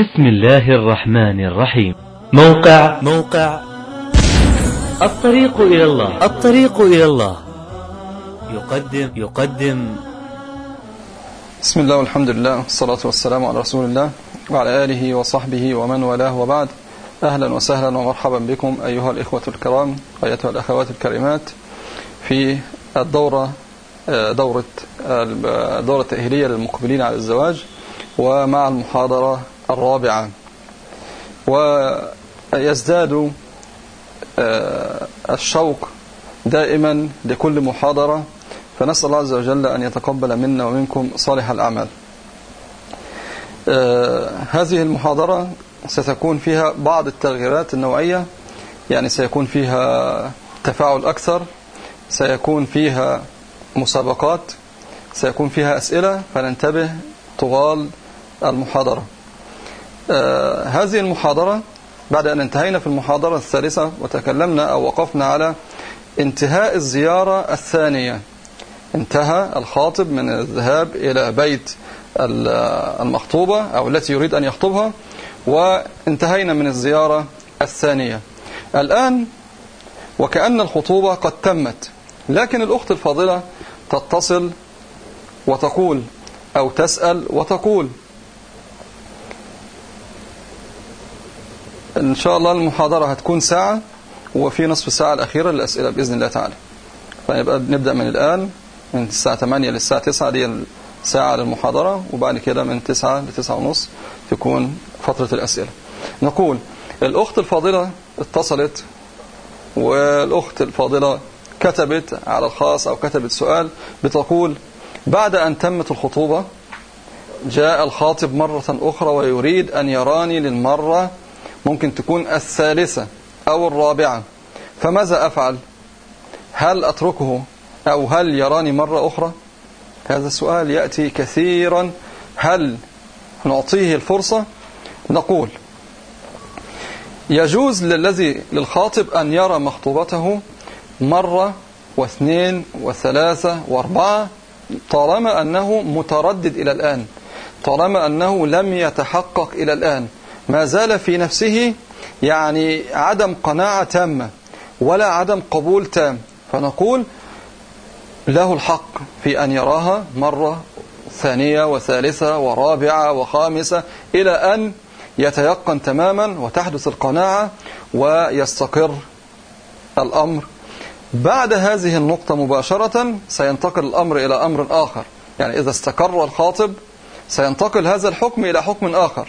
بسم الله الرحمن الرحيم موقع موقع الطريق إلى الله الطريق إلى الله يقدم يقدم بسم الله والحمد لله والصلاة والسلام على رسول الله وعلى آله وصحبه ومن والاه وبعد أهلا وسهلا ومرحبا بكم أيها الإخوة الكرام وأيتها الأخوات الكريمات في الدورة دورة الدورة التأهيلية للمقبلين على الزواج ومع المحاضرة الرابعة ويزداد الشوق دائما لكل محاضرة فنسأل الله عز وجل أن يتقبل منا ومنكم صالح الأعمال هذه المحاضرة ستكون فيها بعض التغييرات النوعية يعني سيكون فيها تفاعل أكثر سيكون فيها مسابقات سيكون فيها أسئلة فننتبه طوال المحاضرة آه هذه المحاضرة بعد أن انتهينا في المحاضرة الثالثة وتكلمنا أو وقفنا على انتهاء الزيارة الثانية انتهى الخاطب من الذهاب إلى بيت المخطوبة أو التي يريد أن يخطبها وانتهينا من الزيارة الثانية الآن وكأن الخطوبة قد تمت لكن الأخت الفاضلة تتصل وتقول أو تسأل وتقول إن شاء الله المحاضرة هتكون ساعة وفي نصف الساعة الأخيرة للأسئلة بإذن الله تعالى فيبقى نبدأ من الآن من الساعة 8 للساعة 9 دي ساعة للمحاضرة وبعد كده من 9 ل 9 ونص تكون فترة الأسئلة نقول الأخت الفاضلة اتصلت والأخت الفاضلة كتبت على الخاص أو كتبت سؤال بتقول بعد أن تمت الخطوبة جاء الخاطب مرة أخرى ويريد أن يراني للمرة ممكن تكون الثالثة أو الرابعة فماذا أفعل هل أتركه أو هل يراني مرة أخرى هذا السؤال يأتي كثيرا هل نعطيه الفرصة نقول يجوز للذي للخاطب أن يرى مخطوبته مرة واثنين وثلاثة واربعة طالما أنه متردد إلى الآن طالما أنه لم يتحقق إلى الآن ما زال في نفسه يعني عدم قناعة تامة ولا عدم قبول تام فنقول له الحق في أن يراها مرة ثانية وثالثة ورابعة وخامسة إلى أن يتيقن تماما وتحدث القناعة ويستقر الأمر بعد هذه النقطة مباشرة سينتقل الأمر إلى أمر آخر يعني إذا استقر الخاطب سينتقل هذا الحكم إلى حكم آخر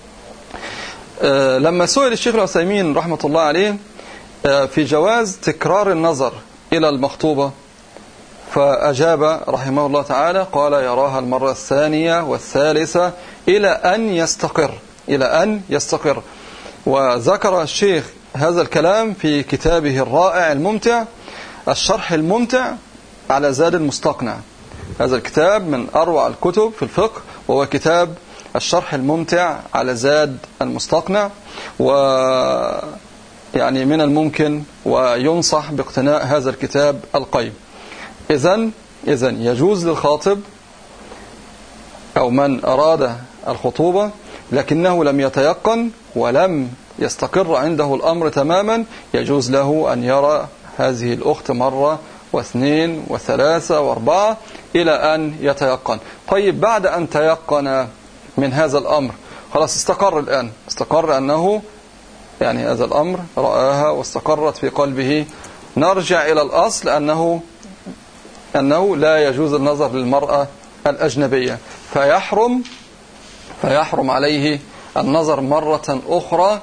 لما سئل الشيخ العثيمين رحمة الله عليه في جواز تكرار النظر إلى المخطوبة فأجاب رحمه الله تعالى قال يراها المرة الثانية والثالثة إلى أن يستقر إلى أن يستقر وذكر الشيخ هذا الكلام في كتابه الرائع الممتع الشرح الممتع على زاد المستقنع هذا الكتاب من أروع الكتب في الفقه وهو كتاب الشرح الممتع على زاد المستقنع و يعني من الممكن وينصح باقتناء هذا الكتاب القيم إذن إذن يجوز للخاطب أو من أراد الخطوبة لكنه لم يتيقن ولم يستقر عنده الأمر تماما يجوز له أن يرى هذه الأخت مرة واثنين وثلاثة واربعة إلى أن يتيقن طيب بعد أن تيقن من هذا الأمر خلاص استقر الآن استقر أنه يعني هذا الأمر رآها واستقرت في قلبه نرجع إلى الأصل أنه أنه لا يجوز النظر للمرأة الأجنبية فيحرم فيحرم عليه النظر مرة أخرى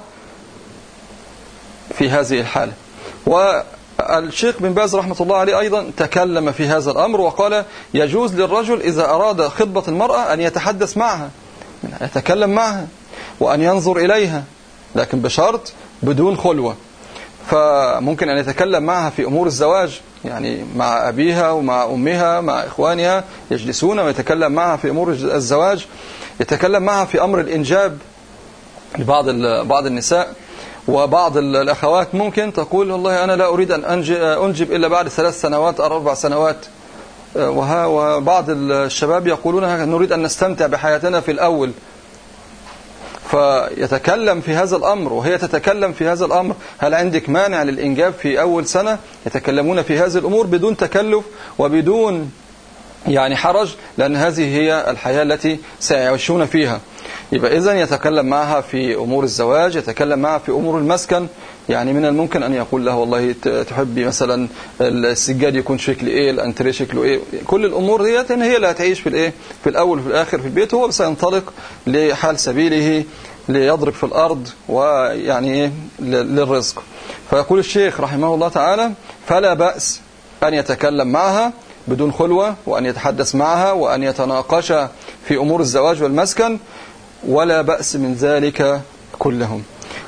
في هذه الحالة والشيخ بن باز رحمة الله عليه أيضا تكلم في هذا الأمر وقال يجوز للرجل إذا أراد خطبة المرأة أن يتحدث معها يتكلم معها وأن ينظر إليها لكن بشرط بدون خلوة فممكن أن يتكلم معها في أمور الزواج يعني مع أبيها ومع أمها مع إخوانها يجلسون ويتكلم معها في أمور الزواج يتكلم معها في أمر الإنجاب لبعض بعض النساء وبعض الأخوات ممكن تقول والله أنا لا أريد أن أنجب إلا بعد ثلاث سنوات أو أربع سنوات وها وبعض الشباب يقولون نريد أن نستمتع بحياتنا في الأول ف فيتكلم في هذا الأمر وهي تتكلم في هذا الأمر هل عندك مانع للإنجاب في أول سنة يتكلمون في هذه الأمور بدون تكلف وبدون يعني حرج لأن هذه هي الحياة التي سيعيشون فيها يبقى إذن يتكلم معها في أمور الزواج يتكلم معها في أمور المسكن يعني من الممكن أن يقول له والله تحبي مثلا السجاد يكون شكل إيه الأنتري شكله إيه كل الأمور ديت هي اللي هتعيش في الإيه في الأول وفي الآخر في البيت هو سينطلق لحال سبيله ليضرب في الأرض ويعني إيه للرزق فيقول الشيخ رحمه الله تعالى فلا بأس أن يتكلم معها بدون خلوة وأن يتحدث معها وأن يتناقش في أمور الزواج والمسكن ولا بأس من ذلك كلهم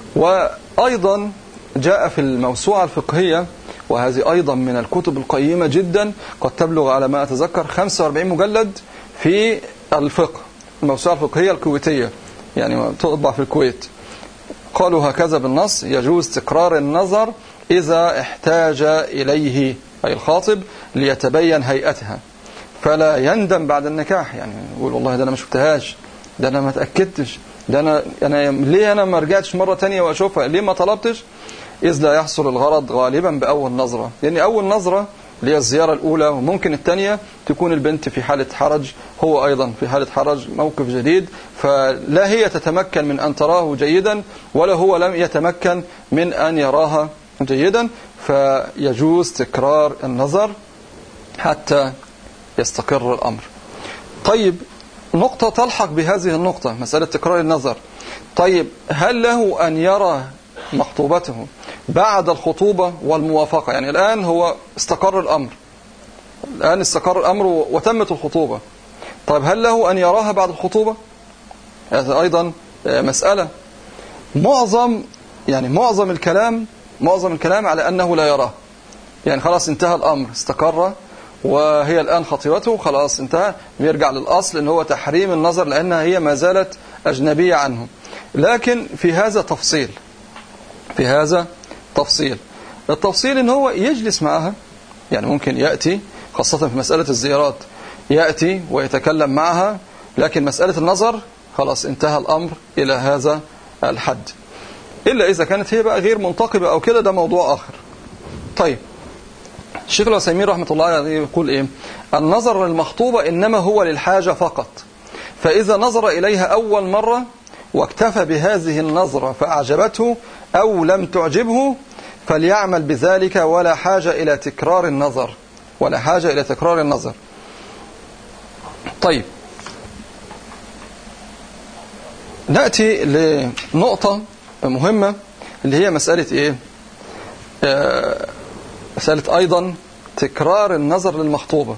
وأيضا جاء في الموسوعة الفقهية وهذه أيضا من الكتب القيمة جدا قد تبلغ على ما أتذكر 45 مجلد في الفقه الموسوعة الفقهية الكويتية يعني تطبع في الكويت قالوا هكذا بالنص يجوز تكرار النظر إذا احتاج إليه أي الخاطب ليتبين هيئتها فلا يندم بعد النكاح يعني يقول والله ده أنا ما شفتهاش ده أنا ما تأكدتش ده أنا, أنا ليه أنا ما رجعتش مرة تانية وأشوفها ليه ما طلبتش إذ لا يحصل الغرض غالبا بأول نظرة لأن يعني أول نظرة اللي هي الزيارة الأولى وممكن الثانية تكون البنت في حالة حرج هو أيضا في حالة حرج موقف جديد فلا هي تتمكن من أن تراه جيدا ولا هو لم يتمكن من أن يراها جيدا فيجوز تكرار النظر حتى يستقر الأمر طيب نقطة تلحق بهذه النقطة مسألة تكرار النظر طيب هل له أن يرى مخطوبته بعد الخطوبة والموافقة يعني الآن هو استقر الأمر الآن استقر الأمر وتمت الخطوبة طيب هل له أن يراها بعد الخطوبة هذا أيضا مسألة معظم يعني معظم الكلام معظم الكلام على أنه لا يراه يعني خلاص انتهى الأمر استقر وهي الآن خطيبته خلاص انتهى بيرجع للأصل ان هو تحريم النظر لأنها هي ما زالت أجنبية عنه لكن في هذا تفصيل في هذا تفصيل التفصيل ان هو يجلس معها يعني ممكن يأتي خاصة في مسألة الزيارات يأتي ويتكلم معها لكن مسألة النظر خلاص انتهى الأمر إلى هذا الحد إلا إذا كانت هي بقى غير منتقبة أو كده ده موضوع آخر طيب الشيخ العثيمين رحمة الله عليه يقول إيه النظر للمخطوبة إنما هو للحاجة فقط فإذا نظر إليها أول مرة واكتفى بهذه النظرة فأعجبته أو لم تعجبه فليعمل بذلك ولا حاجة إلى تكرار النظر ولا حاجة إلى تكرار النظر طيب نأتي لنقطة مهمة اللي هي مسألة إيه آه مسألة أيضا تكرار النظر للمخطوبة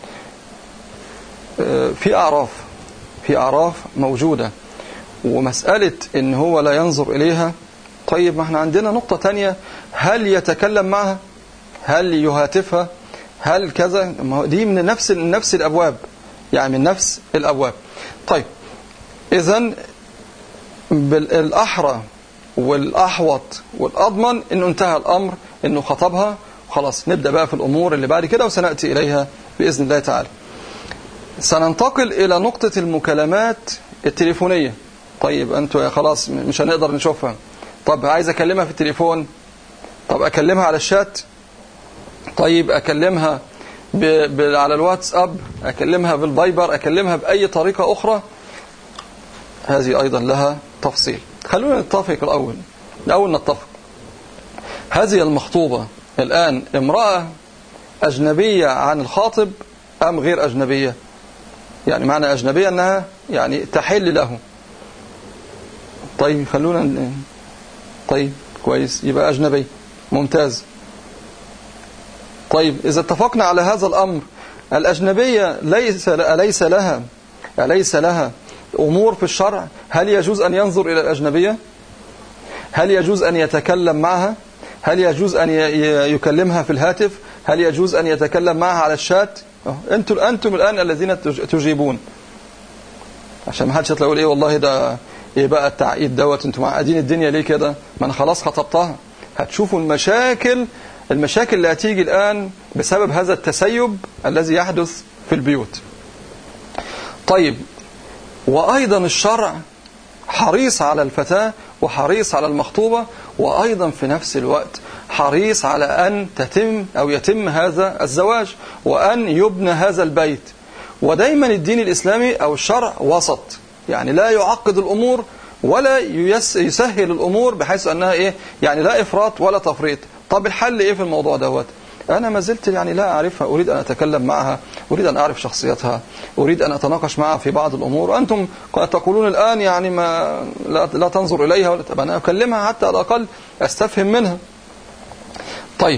آه في أعراف في أعراف موجودة ومسألة إن هو لا ينظر إليها طيب ما احنا عندنا نقطة تانية هل يتكلم معها هل يهاتفها هل كذا دي من نفس نفس الأبواب يعني من نفس الأبواب طيب إذا بالأحرى والأحوط والأضمن أنه انتهى الأمر أنه خطبها خلاص نبدأ بقى في الأمور اللي بعد كده وسنأتي إليها بإذن الله تعالى سننتقل إلى نقطة المكالمات التليفونية طيب أنتوا خلاص مش هنقدر نشوفها طب عايز أكلمها في التليفون طب أكلمها على الشات طيب أكلمها ب... ب... على الواتساب أكلمها بالبايبر أكلمها بأي طريقة أخرى هذه أيضا لها تفصيل خلونا نتفق الأول الأول نتفق هذه المخطوبة الآن امرأة أجنبية عن الخاطب أم غير أجنبية يعني معنى أجنبية أنها يعني تحل له طيب خلونا طيب كويس يبقى أجنبي ممتاز طيب إذا اتفقنا على هذا الأمر الأجنبية ليس أليس لها أليس لها أمور في الشرع هل يجوز أن ينظر إلى الأجنبية هل يجوز أن يتكلم معها هل يجوز أن يكلمها في الهاتف هل يجوز أن يتكلم معها على الشات أنتم, أنتم الآن الذين تجيبون عشان ما حدش يطلع ايه والله ده ايه بقى التعقيد دوت انتم معقدين الدنيا ليه كده ما انا خلاص خطبتها هتشوفوا المشاكل المشاكل اللي هتيجي الآن بسبب هذا التسيب الذي يحدث في البيوت طيب وأيضا الشرع حريص على الفتاة وحريص على المخطوبة وأيضا في نفس الوقت حريص على أن تتم أو يتم هذا الزواج وأن يبنى هذا البيت ودايما الدين الإسلامي أو الشرع وسط يعني لا يعقد الأمور ولا يسهل الأمور بحيث أنها إيه يعني لا إفراط ولا تفريط طب الحل إيه في الموضوع دوت أنا ما زلت يعني لا أعرفها أريد أن أتكلم معها أريد أن أعرف شخصيتها أريد أن أتناقش معها في بعض الأمور وأنتم تقولون الآن يعني ما لا, لا تنظر إليها ولا طب أنا أكلمها حتى على الأقل أستفهم منها طيب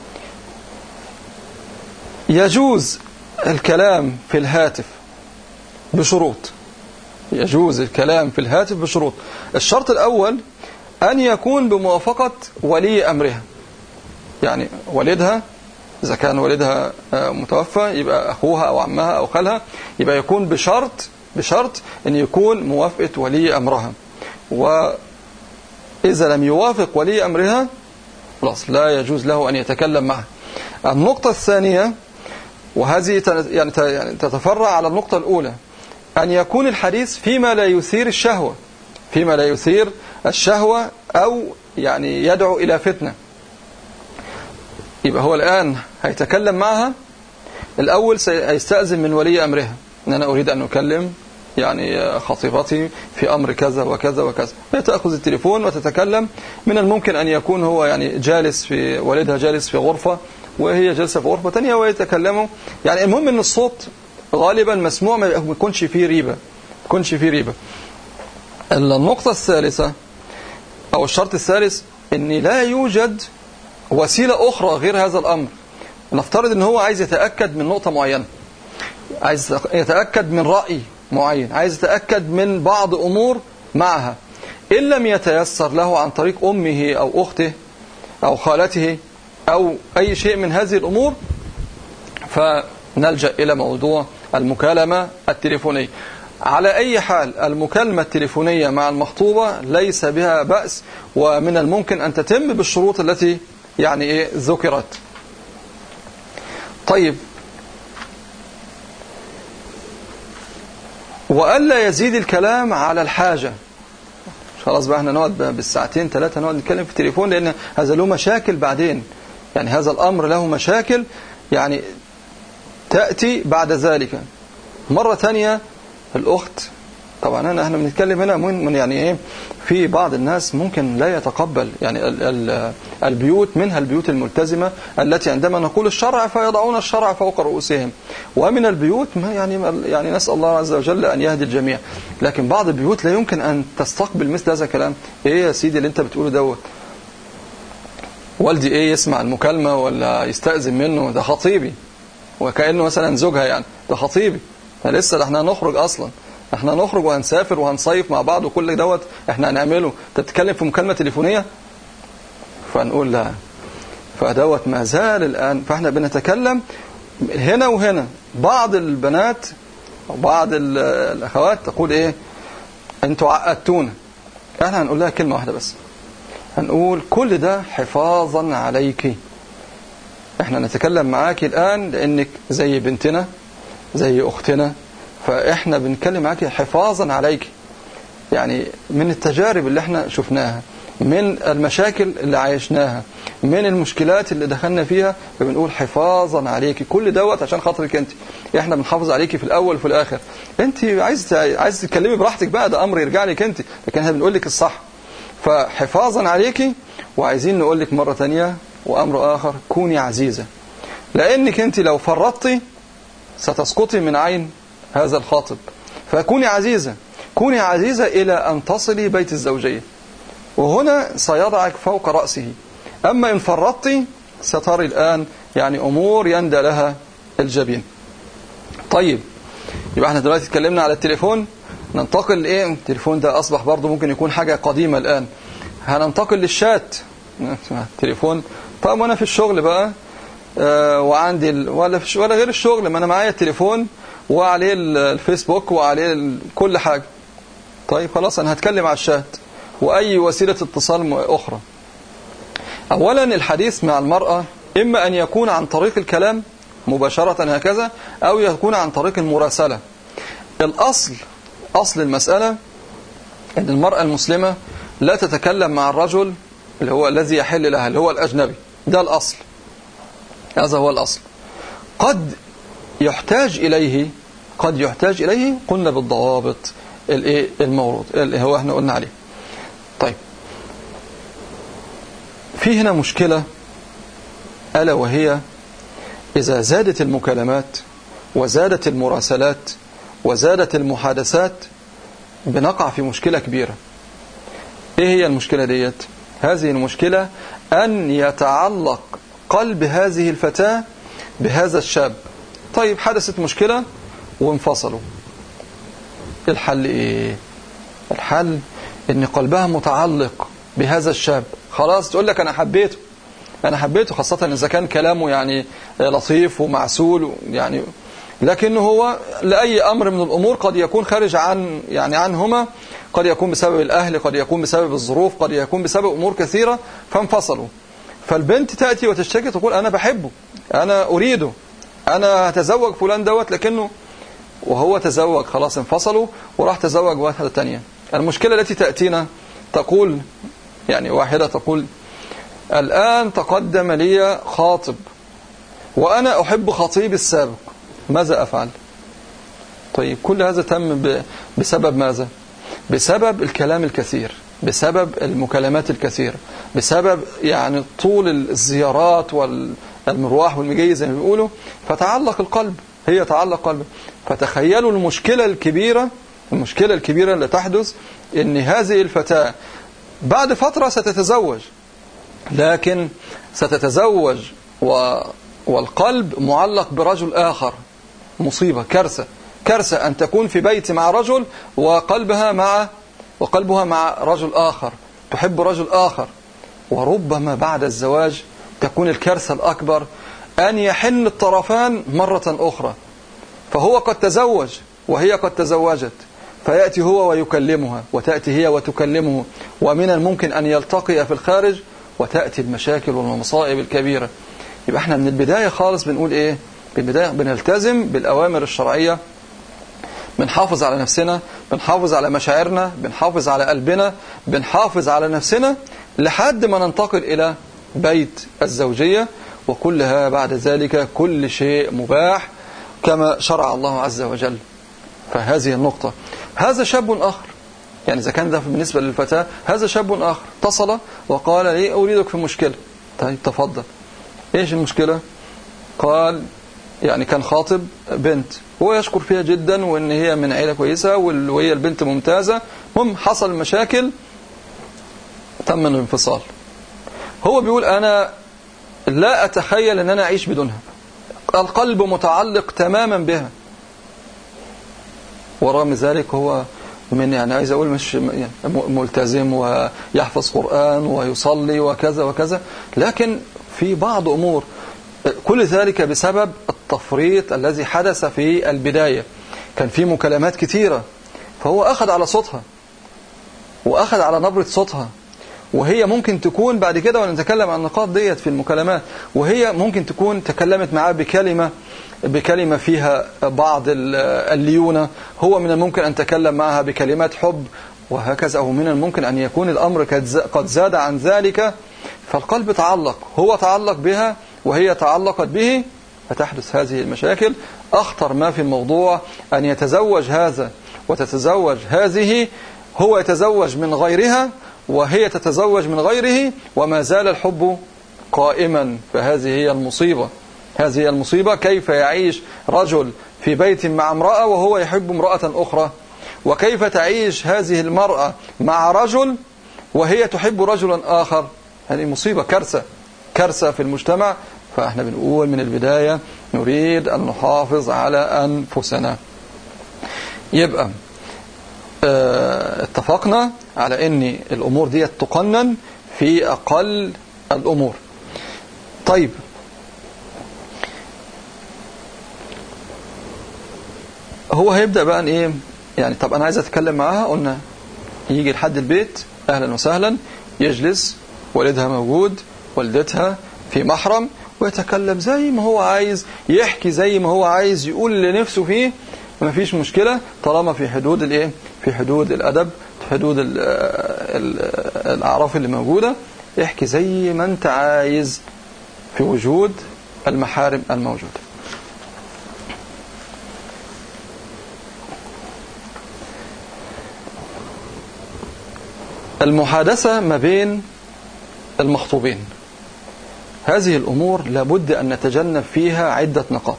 يجوز الكلام في الهاتف بشروط يجوز الكلام في الهاتف بشروط الشرط الأول أن يكون بموافقة ولي أمرها يعني والدها إذا كان والدها آه، متوفى يبقى أخوها أو عمها أو خالها يبقى يكون بشرط بشرط أن يكون موافقة ولي أمرها وإذا لم يوافق ولي أمرها خلاص لا يجوز له أن يتكلم معها النقطة الثانية وهذه يعني, يعني تتفرع على النقطة الأولى أن يكون الحديث فيما لا يثير الشهوة فيما لا يثير الشهوة أو يعني يدعو إلى فتنة يبقى هو الآن هيتكلم معها الأول سيستأذن من ولي أمرها أن أنا أريد أن أكلم يعني خطيبتي في أمر كذا وكذا وكذا تأخذ التليفون وتتكلم من الممكن أن يكون هو يعني جالس في والدها جالس في غرفة وهي جالسة في غرفة ثانيه ويتكلموا يعني المهم أن الصوت غالبا مسموع ما يكونش فيه ريبة ما يكونش فيه ريبة النقطة الثالثة أو الشرط الثالث أن لا يوجد وسيلة أخرى غير هذا الأمر نفترض أن هو عايز يتأكد من نقطة معينة عايز يتأكد من رأي معين عايز يتأكد من بعض أمور معها إن لم يتيسر له عن طريق أمه أو أخته أو خالته أو أي شيء من هذه الأمور فنلجأ إلى موضوع المكالمة التليفونية على أي حال المكالمة التليفونية مع المخطوبة ليس بها بأس ومن الممكن أن تتم بالشروط التي يعني إيه ذكرت طيب وألا يزيد الكلام على الحاجة خلاص بقى احنا نقعد بالساعتين ثلاثة نقعد نتكلم في التليفون لأن هذا له مشاكل بعدين يعني هذا الأمر له مشاكل يعني تأتي بعد ذلك مرة ثانية الأخت طبعا انا احنا بنتكلم هنا من يعني ايه في بعض الناس ممكن لا يتقبل يعني ال ال البيوت منها البيوت الملتزمة التي عندما نقول الشرع فيضعون الشرع فوق رؤوسهم ومن البيوت ما يعني يعني نسأل الله عز وجل أن يهدي الجميع لكن بعض البيوت لا يمكن أن تستقبل مثل هذا الكلام ايه يا سيدي اللي انت بتقوله دوت والدي ايه يسمع المكالمة ولا يستأذن منه ده خطيبي وكأنه مثلا زوجها يعني ده خطيبي لسه ده احنا هنخرج اصلا احنا هنخرج وهنسافر وهنصيف مع بعض وكل دوت احنا هنعمله تتكلم في مكالمة تليفونية فنقول لا فدوت ما زال الآن فاحنا بنتكلم هنا وهنا بعض البنات أو بعض الأخوات تقول إيه أنتوا عقدتونا احنا هنقول لها كلمة واحدة بس هنقول كل ده حفاظا عليك احنا نتكلم معاك الآن لأنك زي بنتنا زي أختنا فإحنا بنتكلم معاك حفاظا عليك يعني من التجارب اللي احنا شفناها من المشاكل اللي عايشناها من المشكلات اللي دخلنا فيها فبنقول حفاظا عليك كل دوت عشان خاطرك انت احنا بنحافظ عليكي في الاول وفي الاخر انت عايز عايز تتكلمي براحتك بقى ده امر يرجع لك انت لكن احنا بنقول لك الصح فحفاظا عليكي وعايزين نقول لك مرة ثانيه وامر اخر كوني عزيزة لانك انت لو فرطتي ستسقطي من عين هذا الخاطب فكوني عزيزة كوني عزيزة إلى أن تصلي بيت الزوجية وهنا سيضعك فوق رأسه أما إن فرطت ستري الآن يعني أمور يندى لها الجبين طيب يبقى احنا دلوقتي اتكلمنا على التليفون ننتقل ايه التليفون ده أصبح برضه ممكن يكون حاجة قديمة الآن هننتقل للشات التليفون طب وانا في الشغل بقى آه وعندي ولا, ولا غير الشغل ما انا معايا التليفون وعليه الفيسبوك وعليه كل حاجة طيب خلاص أنا هتكلم على الشات وأي وسيلة اتصال أخرى أولا الحديث مع المرأة إما أن يكون عن طريق الكلام مباشرة هكذا أو يكون عن طريق المراسلة الأصل أصل المسألة أن المرأة المسلمة لا تتكلم مع الرجل اللي هو الذي يحل لها اللي هو الأجنبي ده الأصل هذا هو الأصل قد يحتاج إليه قد يحتاج إليه قلنا بالضوابط المورود اللي هو احنا قلنا عليه طيب في هنا مشكلة ألا وهي إذا زادت المكالمات وزادت المراسلات وزادت المحادثات بنقع في مشكلة كبيرة إيه هي المشكلة ديت هذه المشكلة أن يتعلق قلب هذه الفتاة بهذا الشاب طيب حدثت مشكلة وانفصلوا الحل إيه الحل ان قلبها متعلق بهذا الشاب خلاص تقول لك انا حبيته انا حبيته خاصة اذا كان كلامه يعني لطيف ومعسول يعني لكن هو لأي أمر من الأمور قد يكون خارج عن يعني عنهما قد يكون بسبب الأهل قد يكون بسبب الظروف قد يكون بسبب أمور كثيرة فانفصلوا فالبنت تأتي وتشتكي تقول أنا بحبه أنا أريده أنا هتزوج فلان دوت لكنه وهو تزوج خلاص انفصلوا وراح تزوج واحدة تانية المشكلة التي تأتينا تقول يعني واحدة تقول الآن تقدم لي خاطب وأنا أحب خطيبي السابق ماذا أفعل طيب كل هذا تم بسبب ماذا بسبب الكلام الكثير بسبب المكالمات الكثيرة بسبب يعني طول الزيارات والمرواح والمجي زي ما بيقولوا فتعلق القلب هي تعلق قلبه فتخيلوا المشكلة الكبيرة المشكلة الكبيرة اللي تحدث ان هذه الفتاة بعد فترة ستتزوج لكن ستتزوج و والقلب معلق برجل آخر مصيبة كارثة كارثة أن تكون في بيت مع رجل وقلبها مع وقلبها مع رجل آخر تحب رجل آخر وربما بعد الزواج تكون الكارثة الأكبر أن يحن الطرفان مرة أخرى فهو قد تزوج وهي قد تزوجت فيأتي هو ويكلمها وتأتي هي وتكلمه ومن الممكن أن يلتقي في الخارج وتأتي المشاكل والمصائب الكبيرة يبقى احنا من البداية خالص بنقول ايه بالبداية بنلتزم بالأوامر الشرعية بنحافظ على نفسنا بنحافظ على مشاعرنا بنحافظ على قلبنا بنحافظ على نفسنا لحد ما ننتقل إلى بيت الزوجية وكلها بعد ذلك كل شيء مباح كما شرع الله عز وجل فهذه النقطة هذا شاب آخر يعني إذا كان ده بالنسبة للفتاة هذا شاب آخر اتصل وقال لي أريدك في مشكلة طيب تفضل إيش المشكلة قال يعني كان خاطب بنت هو يشكر فيها جدا وان هي من عيلة كويسة وهي البنت ممتازة هم حصل مشاكل تم الانفصال هو بيقول انا لا اتخيل ان انا اعيش بدونها القلب متعلق تماما بها ورغم ذلك هو من يعني عايز اقول مش يعني ملتزم ويحفظ قرآن ويصلي وكذا وكذا لكن في بعض امور كل ذلك بسبب التفريط الذي حدث في البداية كان في مكالمات كثيرة فهو أخذ على صوتها وأخذ على نبرة صوتها وهي ممكن تكون بعد كده ونتكلم عن النقاط ديت في المكالمات وهي ممكن تكون تكلمت معاه بكلمة بكلمة فيها بعض الليونة هو من الممكن أن تكلم معها بكلمات حب وهكذا أو من الممكن أن يكون الأمر قد زاد عن ذلك فالقلب تعلق هو تعلق بها وهي تعلقت به فتحدث هذه المشاكل أخطر ما في الموضوع أن يتزوج هذا وتتزوج هذه هو يتزوج من غيرها وهي تتزوج من غيره وما زال الحب قائما فهذه هي المصيبة هذه هي المصيبة كيف يعيش رجل في بيت مع امرأة وهو يحب امرأة أخرى وكيف تعيش هذه المرأة مع رجل وهي تحب رجلا آخر هذه مصيبة كارثة كارثة في المجتمع فاحنا بنقول من البداية نريد أن نحافظ على أنفسنا يبقى اه اتفقنا على أن الأمور دي تقنن في أقل الأمور طيب هو هيبدأ بقى ايه يعني طب أنا عايز أتكلم معاها قلنا يجي لحد البيت أهلا وسهلا يجلس والدها موجود والدتها في محرم ويتكلم زي ما هو عايز يحكي زي ما هو عايز يقول اللي نفسه فيه ما فيش مشكلة طالما في حدود الايه في حدود الأدب حدود الأعراف اللي موجودة احكي زي ما انت عايز في وجود المحارم الموجودة المحادثة ما بين المخطوبين هذه الأمور لابد أن نتجنب فيها عدة نقاط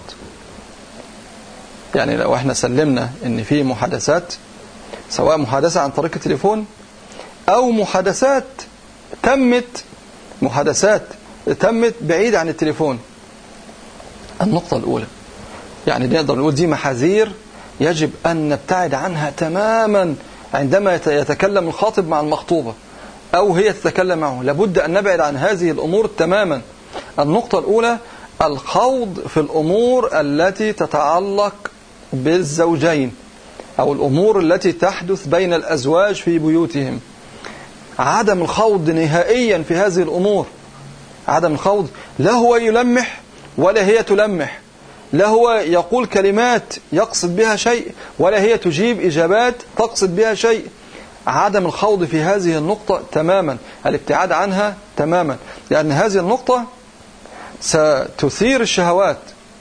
يعني لو احنا سلمنا ان في محادثات سواء محادثة عن طريق التليفون او محادثات تمت محادثات تمت بعيد عن التليفون النقطة الأولى يعني نقدر نقول دي محاذير يجب أن نبتعد عنها تماما عندما يتكلم الخاطب مع المخطوبة أو هي تتكلم معه لابد أن نبعد عن هذه الأمور تماما النقطة الأولى الخوض في الأمور التي تتعلق بالزوجين أو الأمور التي تحدث بين الأزواج في بيوتهم عدم الخوض نهائيا في هذه الأمور عدم الخوض لا هو يلمح ولا هي تلمح لا هو يقول كلمات يقصد بها شيء ولا هي تجيب إجابات تقصد بها شيء عدم الخوض في هذه النقطة تماما الابتعاد عنها تماما لأن هذه النقطة ستثير الشهوات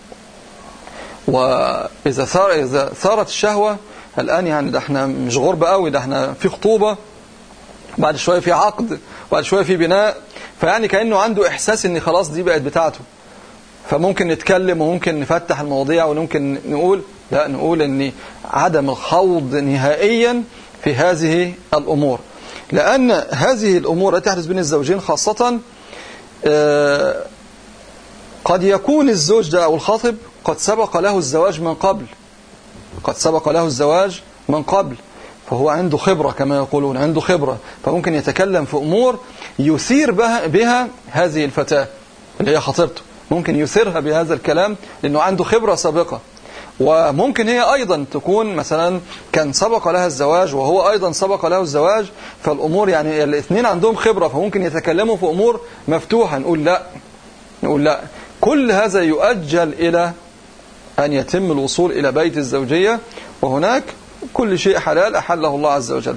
وإذا ثار إذا ثارت الشهوة الآن يعني ده احنا مش غربة قوي ده احنا في خطوبة بعد شوية في عقد بعد شوية في بناء فيعني كأنه عنده إحساس إن خلاص دي بقت بتاعته فممكن نتكلم وممكن نفتح المواضيع وممكن نقول لا نقول ان عدم الخوض نهائيا في هذه الأمور لأن هذه الأمور التي تحدث بين الزوجين خاصة آه، قد يكون الزوج ده أو الخاطب قد سبق له الزواج من قبل قد سبق له الزواج من قبل فهو عنده خبرة كما يقولون عنده خبرة فممكن يتكلم في أمور يثير بها, بها هذه الفتاة اللي هي خطيبته ممكن يثيرها بهذا الكلام لأنه عنده خبرة سابقة وممكن هي أيضا تكون مثلا كان سبق لها الزواج وهو أيضا سبق له الزواج فالأمور يعني الاثنين عندهم خبرة فممكن يتكلموا في أمور مفتوحة نقول لا نقول لا كل هذا يؤجل إلى أن يتم الوصول إلى بيت الزوجية وهناك كل شيء حلال أحله الله عز وجل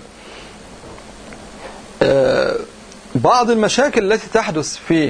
آه، بعض المشاكل التي تحدث في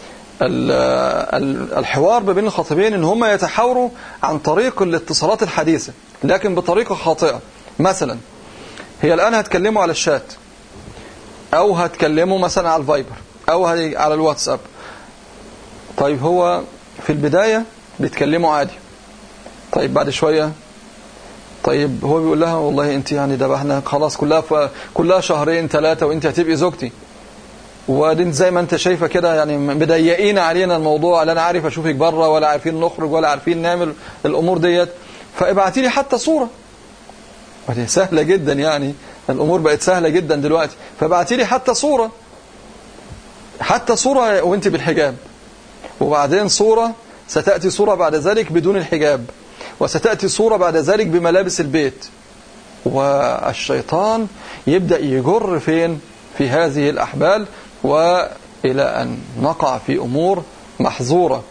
الحوار بين الخطيبين ان هم يتحاوروا عن طريق الاتصالات الحديثة لكن بطريقة خاطئة مثلا هي الآن هتكلموا على الشات أو هتكلموا مثلا على الفايبر أو على الواتساب طيب هو في البداية بيتكلموا عادي طيب بعد شوية طيب هو بيقول لها والله انت يعني ده احنا خلاص كلها كلها شهرين ثلاثة وانت هتبقي زوجتي وبعدين زي ما انت شايفه كده يعني مضيقين علينا الموضوع لا انا عارف اشوفك بره ولا عارفين نخرج ولا عارفين نعمل الامور ديت فابعتي لي حتى صوره ودي سهله جدا يعني الامور بقت سهله جدا دلوقتي فابعتي لي حتى صوره حتى صوره وانت بالحجاب وبعدين صوره ستاتي صوره بعد ذلك بدون الحجاب وستاتي صوره بعد ذلك بملابس البيت والشيطان يبدا يجر فين في هذه الاحبال وإلى أن نقع في أمور محظورة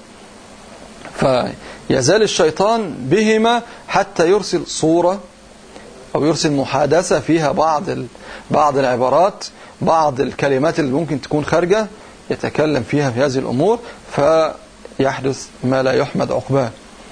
فيزال الشيطان بهما حتى يرسل صورة أو يرسل محادثة فيها بعض بعض العبارات بعض الكلمات اللي ممكن تكون خارجة يتكلم فيها في هذه الأمور فيحدث ما لا يحمد عقباه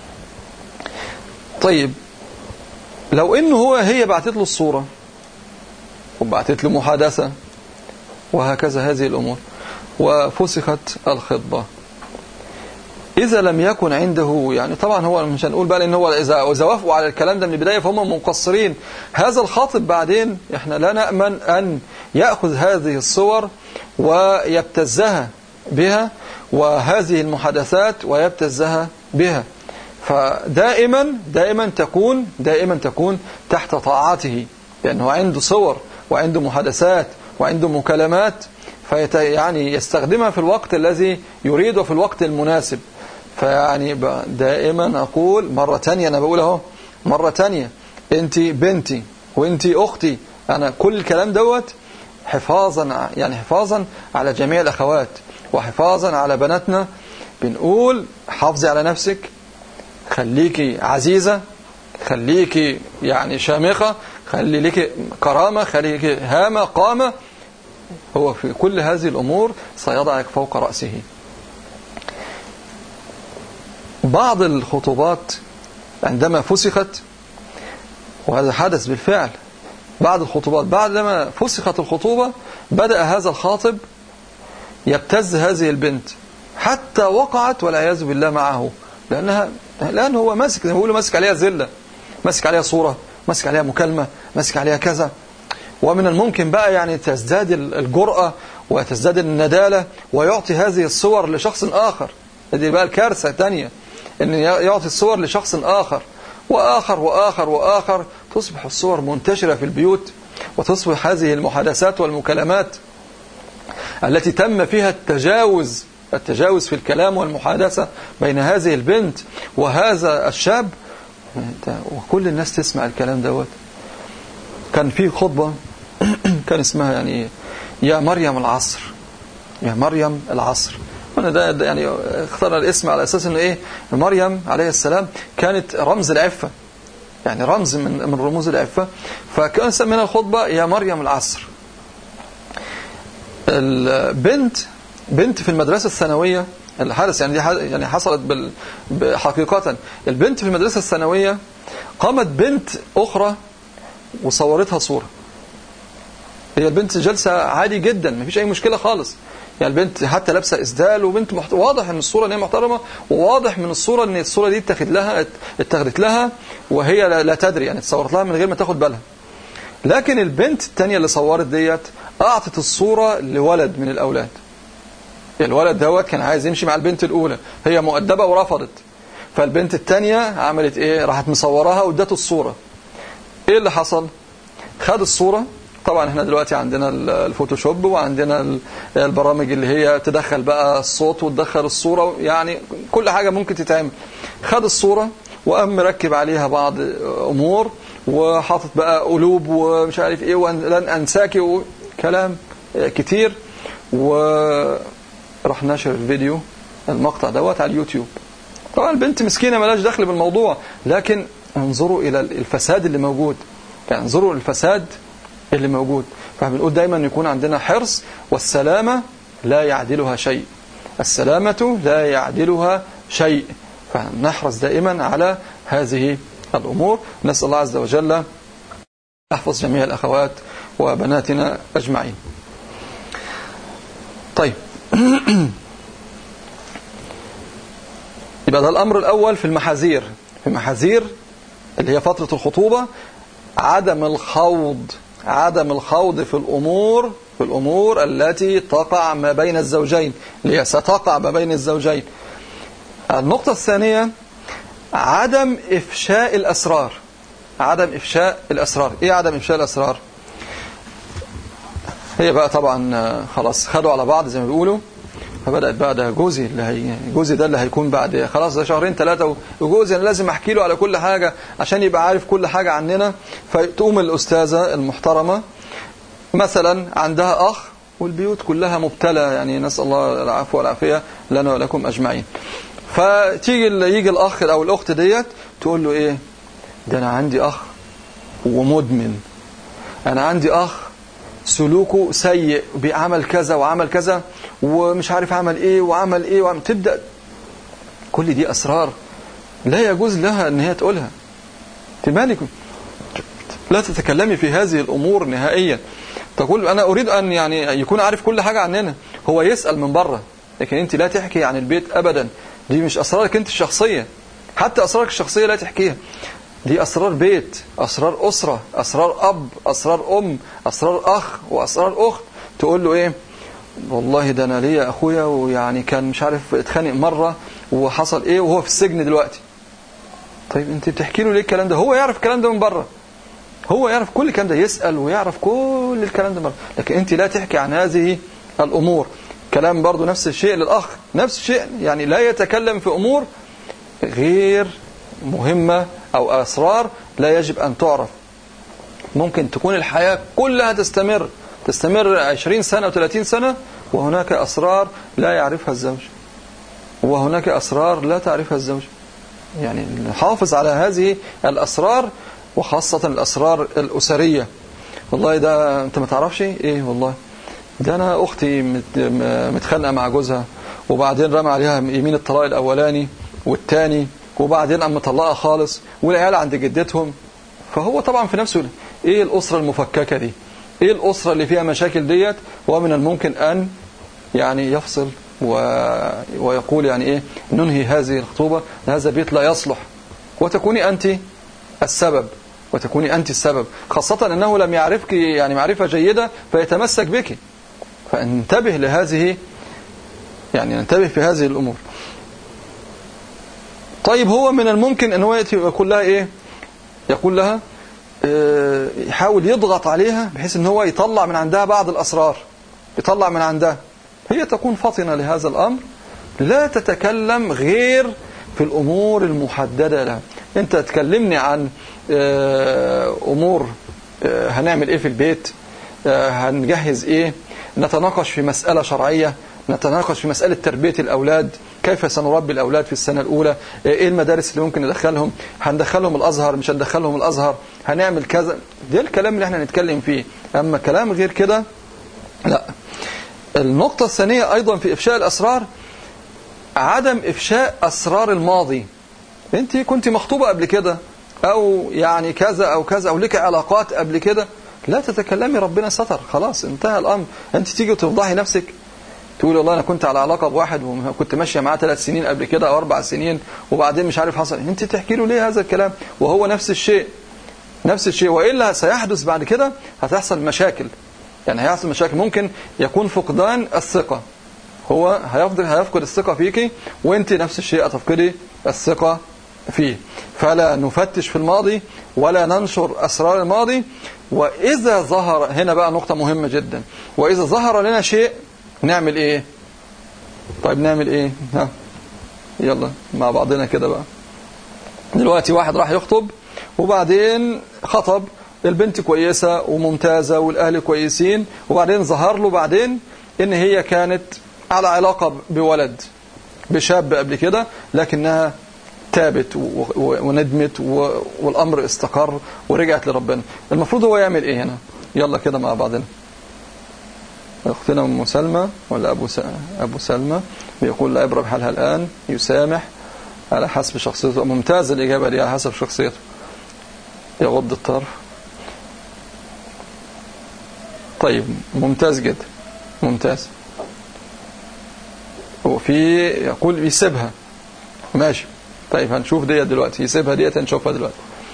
طيب لو انه هو هي بعتت له الصورة وبعتت له محادثة وهكذا هذه الأمور وفسخت الخطبة إذا لم يكن عنده يعني طبعا هو مش هنقول بقى إن هو إذا إذا وافقوا على الكلام ده من البداية فهم مقصرين هذا الخاطب بعدين إحنا لا نأمن أن يأخذ هذه الصور ويبتزها بها وهذه المحادثات ويبتزها بها فدائما دائما تكون دائما تكون تحت طاعته لأنه عنده صور وعنده محادثات وعنده مكالمات فيت يعني يستخدمها في الوقت الذي يريد وفي الوقت المناسب فيعني دائما أقول مرة تانية أنا بقول اهو مرة تانية أنت بنتي وأنت أختي أنا كل الكلام دوت حفاظا يعني حفاظا على جميع الأخوات وحفاظا على بناتنا بنقول حافظي على نفسك خليكي عزيزة خليكي يعني شامخة خلي لك كرامة خلي لك هامة قامة هو في كل هذه الأمور سيضعك فوق رأسه بعض الخطوبات عندما فسخت وهذا حدث بالفعل بعد الخطوبات بعدما فسخت الخطوبة بدأ هذا الخاطب يبتز هذه البنت حتى وقعت والعياذ بالله معه لأنها لأن هو ماسك زي ما بيقولوا ماسك عليها زلة ماسك عليها صورة ماسك عليها مكالمة ماسك عليها كذا ومن الممكن بقى يعني تزداد الجرأة وتزداد الندالة ويعطي هذه الصور لشخص آخر هذه بقى الكارثة الثانية أن يعطي الصور لشخص آخر وآخر وآخر وآخر تصبح الصور منتشرة في البيوت وتصبح هذه المحادثات والمكالمات التي تم فيها التجاوز التجاوز في الكلام والمحادثة بين هذه البنت وهذا الشاب وكل الناس تسمع الكلام دوت كان في خطبة كان اسمها يعني يا مريم العصر يا مريم العصر وانا ده يعني اخترنا الاسم على اساس انه ايه مريم عليه السلام كانت رمز العفة يعني رمز من من رموز العفة فكان سمينا الخطبة يا مريم العصر البنت بنت في المدرسة الثانوية الحدث يعني دي يعني حصلت بال حقيقة البنت في المدرسة الثانوية قامت بنت أخرى وصورتها صورة هي البنت جلسة عادي جدا مفيش أي مشكلة خالص يعني البنت حتى لابسه اسدال وبنت محت... واضح ان الصوره ان هي محترمه وواضح من الصوره ان الصوره دي اتخذ لها اتخذت لها وهي لا, لا تدري يعني اتصورت لها من غير ما تاخد بالها لكن البنت الثانيه اللي صورت ديت اعطت الصوره لولد من الاولاد الولد دوت كان عايز يمشي مع البنت الاولى هي مؤدبه ورفضت فالبنت الثانيه عملت ايه راحت مصوراها وادته الصوره ايه اللي حصل خد الصوره طبعا احنا دلوقتي عندنا الفوتوشوب وعندنا البرامج اللي هي تدخل بقى الصوت وتدخل الصورة يعني كل حاجة ممكن تتعمل خد الصورة وقام مركب عليها بعض أمور وحاطط بقى قلوب ومش عارف ايه ولن انساكي وكلام كتير وراح نشر الفيديو المقطع دوت على اليوتيوب طبعا البنت مسكينة ملاش دخل بالموضوع لكن انظروا إلى الفساد اللي موجود يعني انظروا الفساد اللي موجود فبنقول دايما يكون عندنا حرص والسلامة لا يعدلها شيء السلامة لا يعدلها شيء فنحرص دائما على هذه الأمور نسأل الله عز وجل أحفظ جميع الأخوات وبناتنا أجمعين طيب يبقى ده الأمر الأول في المحاذير في المحاذير اللي هي فترة الخطوبة عدم الخوض عدم الخوض في الأمور في الأمور التي تقع ما بين الزوجين اللي هي ستقع ما بين الزوجين النقطة الثانية عدم إفشاء الأسرار عدم إفشاء الأسرار إيه عدم إفشاء الأسرار هي بقى طبعا خلاص خدوا على بعض زي ما بيقولوا فبدأت بقى ده جوزي اللي هي جوزي ده اللي هيكون بعد خلاص ده شهرين ثلاثة وجوزي أنا لازم أحكي له على كل حاجة عشان يبقى عارف كل حاجة عننا فتقوم الأستاذة المحترمة مثلا عندها أخ والبيوت كلها مبتلى يعني نسأل الله العفو والعافية لنا ولكم أجمعين فتيجي يجي الأخ أو الأخت ديت تقول له إيه ده أنا عندي أخ ومدمن أنا عندي أخ سلوكه سيء بيعمل كذا وعمل كذا ومش عارف عمل ايه وعمل ايه وعمل تبدأ كل دي أسرار لا يجوز لها ان هي تقولها تمالك لا تتكلمي في هذه الأمور نهائيا تقول أنا أريد أن يعني يكون عارف كل حاجة عننا هو يسأل من بره لكن أنت لا تحكي عن البيت أبدا دي مش أسرارك أنت الشخصية حتى أسرارك الشخصية لا تحكيها دي أسرار بيت أسرار أسرة أسرار أب أسرار أم أسرار أخ وأسرار أخت تقول له إيه والله ده أنا ليا أخويا ويعني كان مش عارف اتخانق مرة وحصل إيه وهو في السجن دلوقتي طيب أنت بتحكي له ليه الكلام ده هو يعرف الكلام ده من بره هو يعرف كل الكلام ده يسأل ويعرف كل الكلام ده بره لكن أنت لا تحكي عن هذه الأمور كلام برضو نفس الشيء للأخ نفس الشيء يعني لا يتكلم في أمور غير مهمة أو أسرار لا يجب أن تعرف ممكن تكون الحياة كلها تستمر تستمر 20 سنة و30 سنة وهناك أسرار لا يعرفها الزوج وهناك أسرار لا تعرفها الزوج يعني نحافظ على هذه الأسرار وخاصة الأسرار الأسرية والله ده أنت ما تعرفش إيه والله ده أنا أختي متخانقة مع جوزها وبعدين رمى عليها يمين الطلاق الأولاني والتاني وبعدين أما طلقها خالص والعيال عند جدتهم فهو طبعا في نفسه إيه الأسرة المفككة دي إيه الأسرة اللي فيها مشاكل ديت ومن الممكن أن يعني يفصل و... ويقول يعني إيه ننهي هذه الخطوبة هذا بيت لا يصلح وتكوني أنت السبب وتكوني أنت السبب خاصة أنه لم يعرفك يعني معرفة جيدة فيتمسك بك فانتبه لهذه يعني انتبه في هذه الأمور طيب هو من الممكن أن هو يقول لها إيه يقول لها آه، يحاول يضغط عليها بحيث أن هو يطلع من عندها بعض الأسرار يطلع من عندها هي تكون فطنة لهذا الأمر لا تتكلم غير في الأمور المحددة لها أنت تكلمني عن آه، أمور آه، هنعمل إيه في البيت هنجهز إيه نتناقش في مسألة شرعية نتناقش في مسألة تربية الأولاد كيف سنربي الأولاد في السنة الأولى إيه المدارس اللي ممكن ندخلهم هندخلهم الأزهر مش هندخلهم الأزهر هنعمل كذا ده الكلام اللي احنا نتكلم فيه أما كلام غير كده لا النقطة الثانية أيضا في إفشاء الأسرار عدم إفشاء أسرار الماضي أنت كنت مخطوبة قبل كده أو يعني كذا أو كذا أو لك علاقات قبل كده لا تتكلمي ربنا ستر خلاص انتهى الأمر أنت تيجي وتفضحي نفسك تقول والله أنا كنت على علاقة بواحد وكنت ماشية معاه ثلاث سنين قبل كده أو أربع سنين وبعدين مش عارف حصل أنت تحكي له ليه هذا الكلام وهو نفس الشيء نفس الشيء وإلا سيحدث بعد كده هتحصل مشاكل يعني هيحصل مشاكل ممكن يكون فقدان الثقة هو هيفقد هيفقد الثقة فيك وانت نفس الشيء هتفقدي الثقة فيه فلا نفتش في الماضي ولا ننشر أسرار الماضي وإذا ظهر هنا بقى نقطة مهمة جدا وإذا ظهر لنا شيء نعمل إيه طيب نعمل إيه ها يلا مع بعضنا كده بقى دلوقتي واحد راح يخطب وبعدين خطب البنت كويسة وممتازة والأهل كويسين وبعدين ظهر له بعدين إن هي كانت على علاقة بولد بشاب قبل كده لكنها تابت وندمت والأمر استقر ورجعت لربنا المفروض هو يعمل إيه هنا يلا كده مع بعضنا أختنا أم سلمى ولا أبو أبو سلمى بيقول لا عبرة بحالها الآن يسامح على حسب شخصيته ممتاز الإجابة دي على حسب شخصيته يغض الطرف طيب ممتاز جدا ممتاز وفي يقول يسيبها ماشي طيب هنشوف ديت دلوقتي يسيبها ديت هنشوفها دلوقتي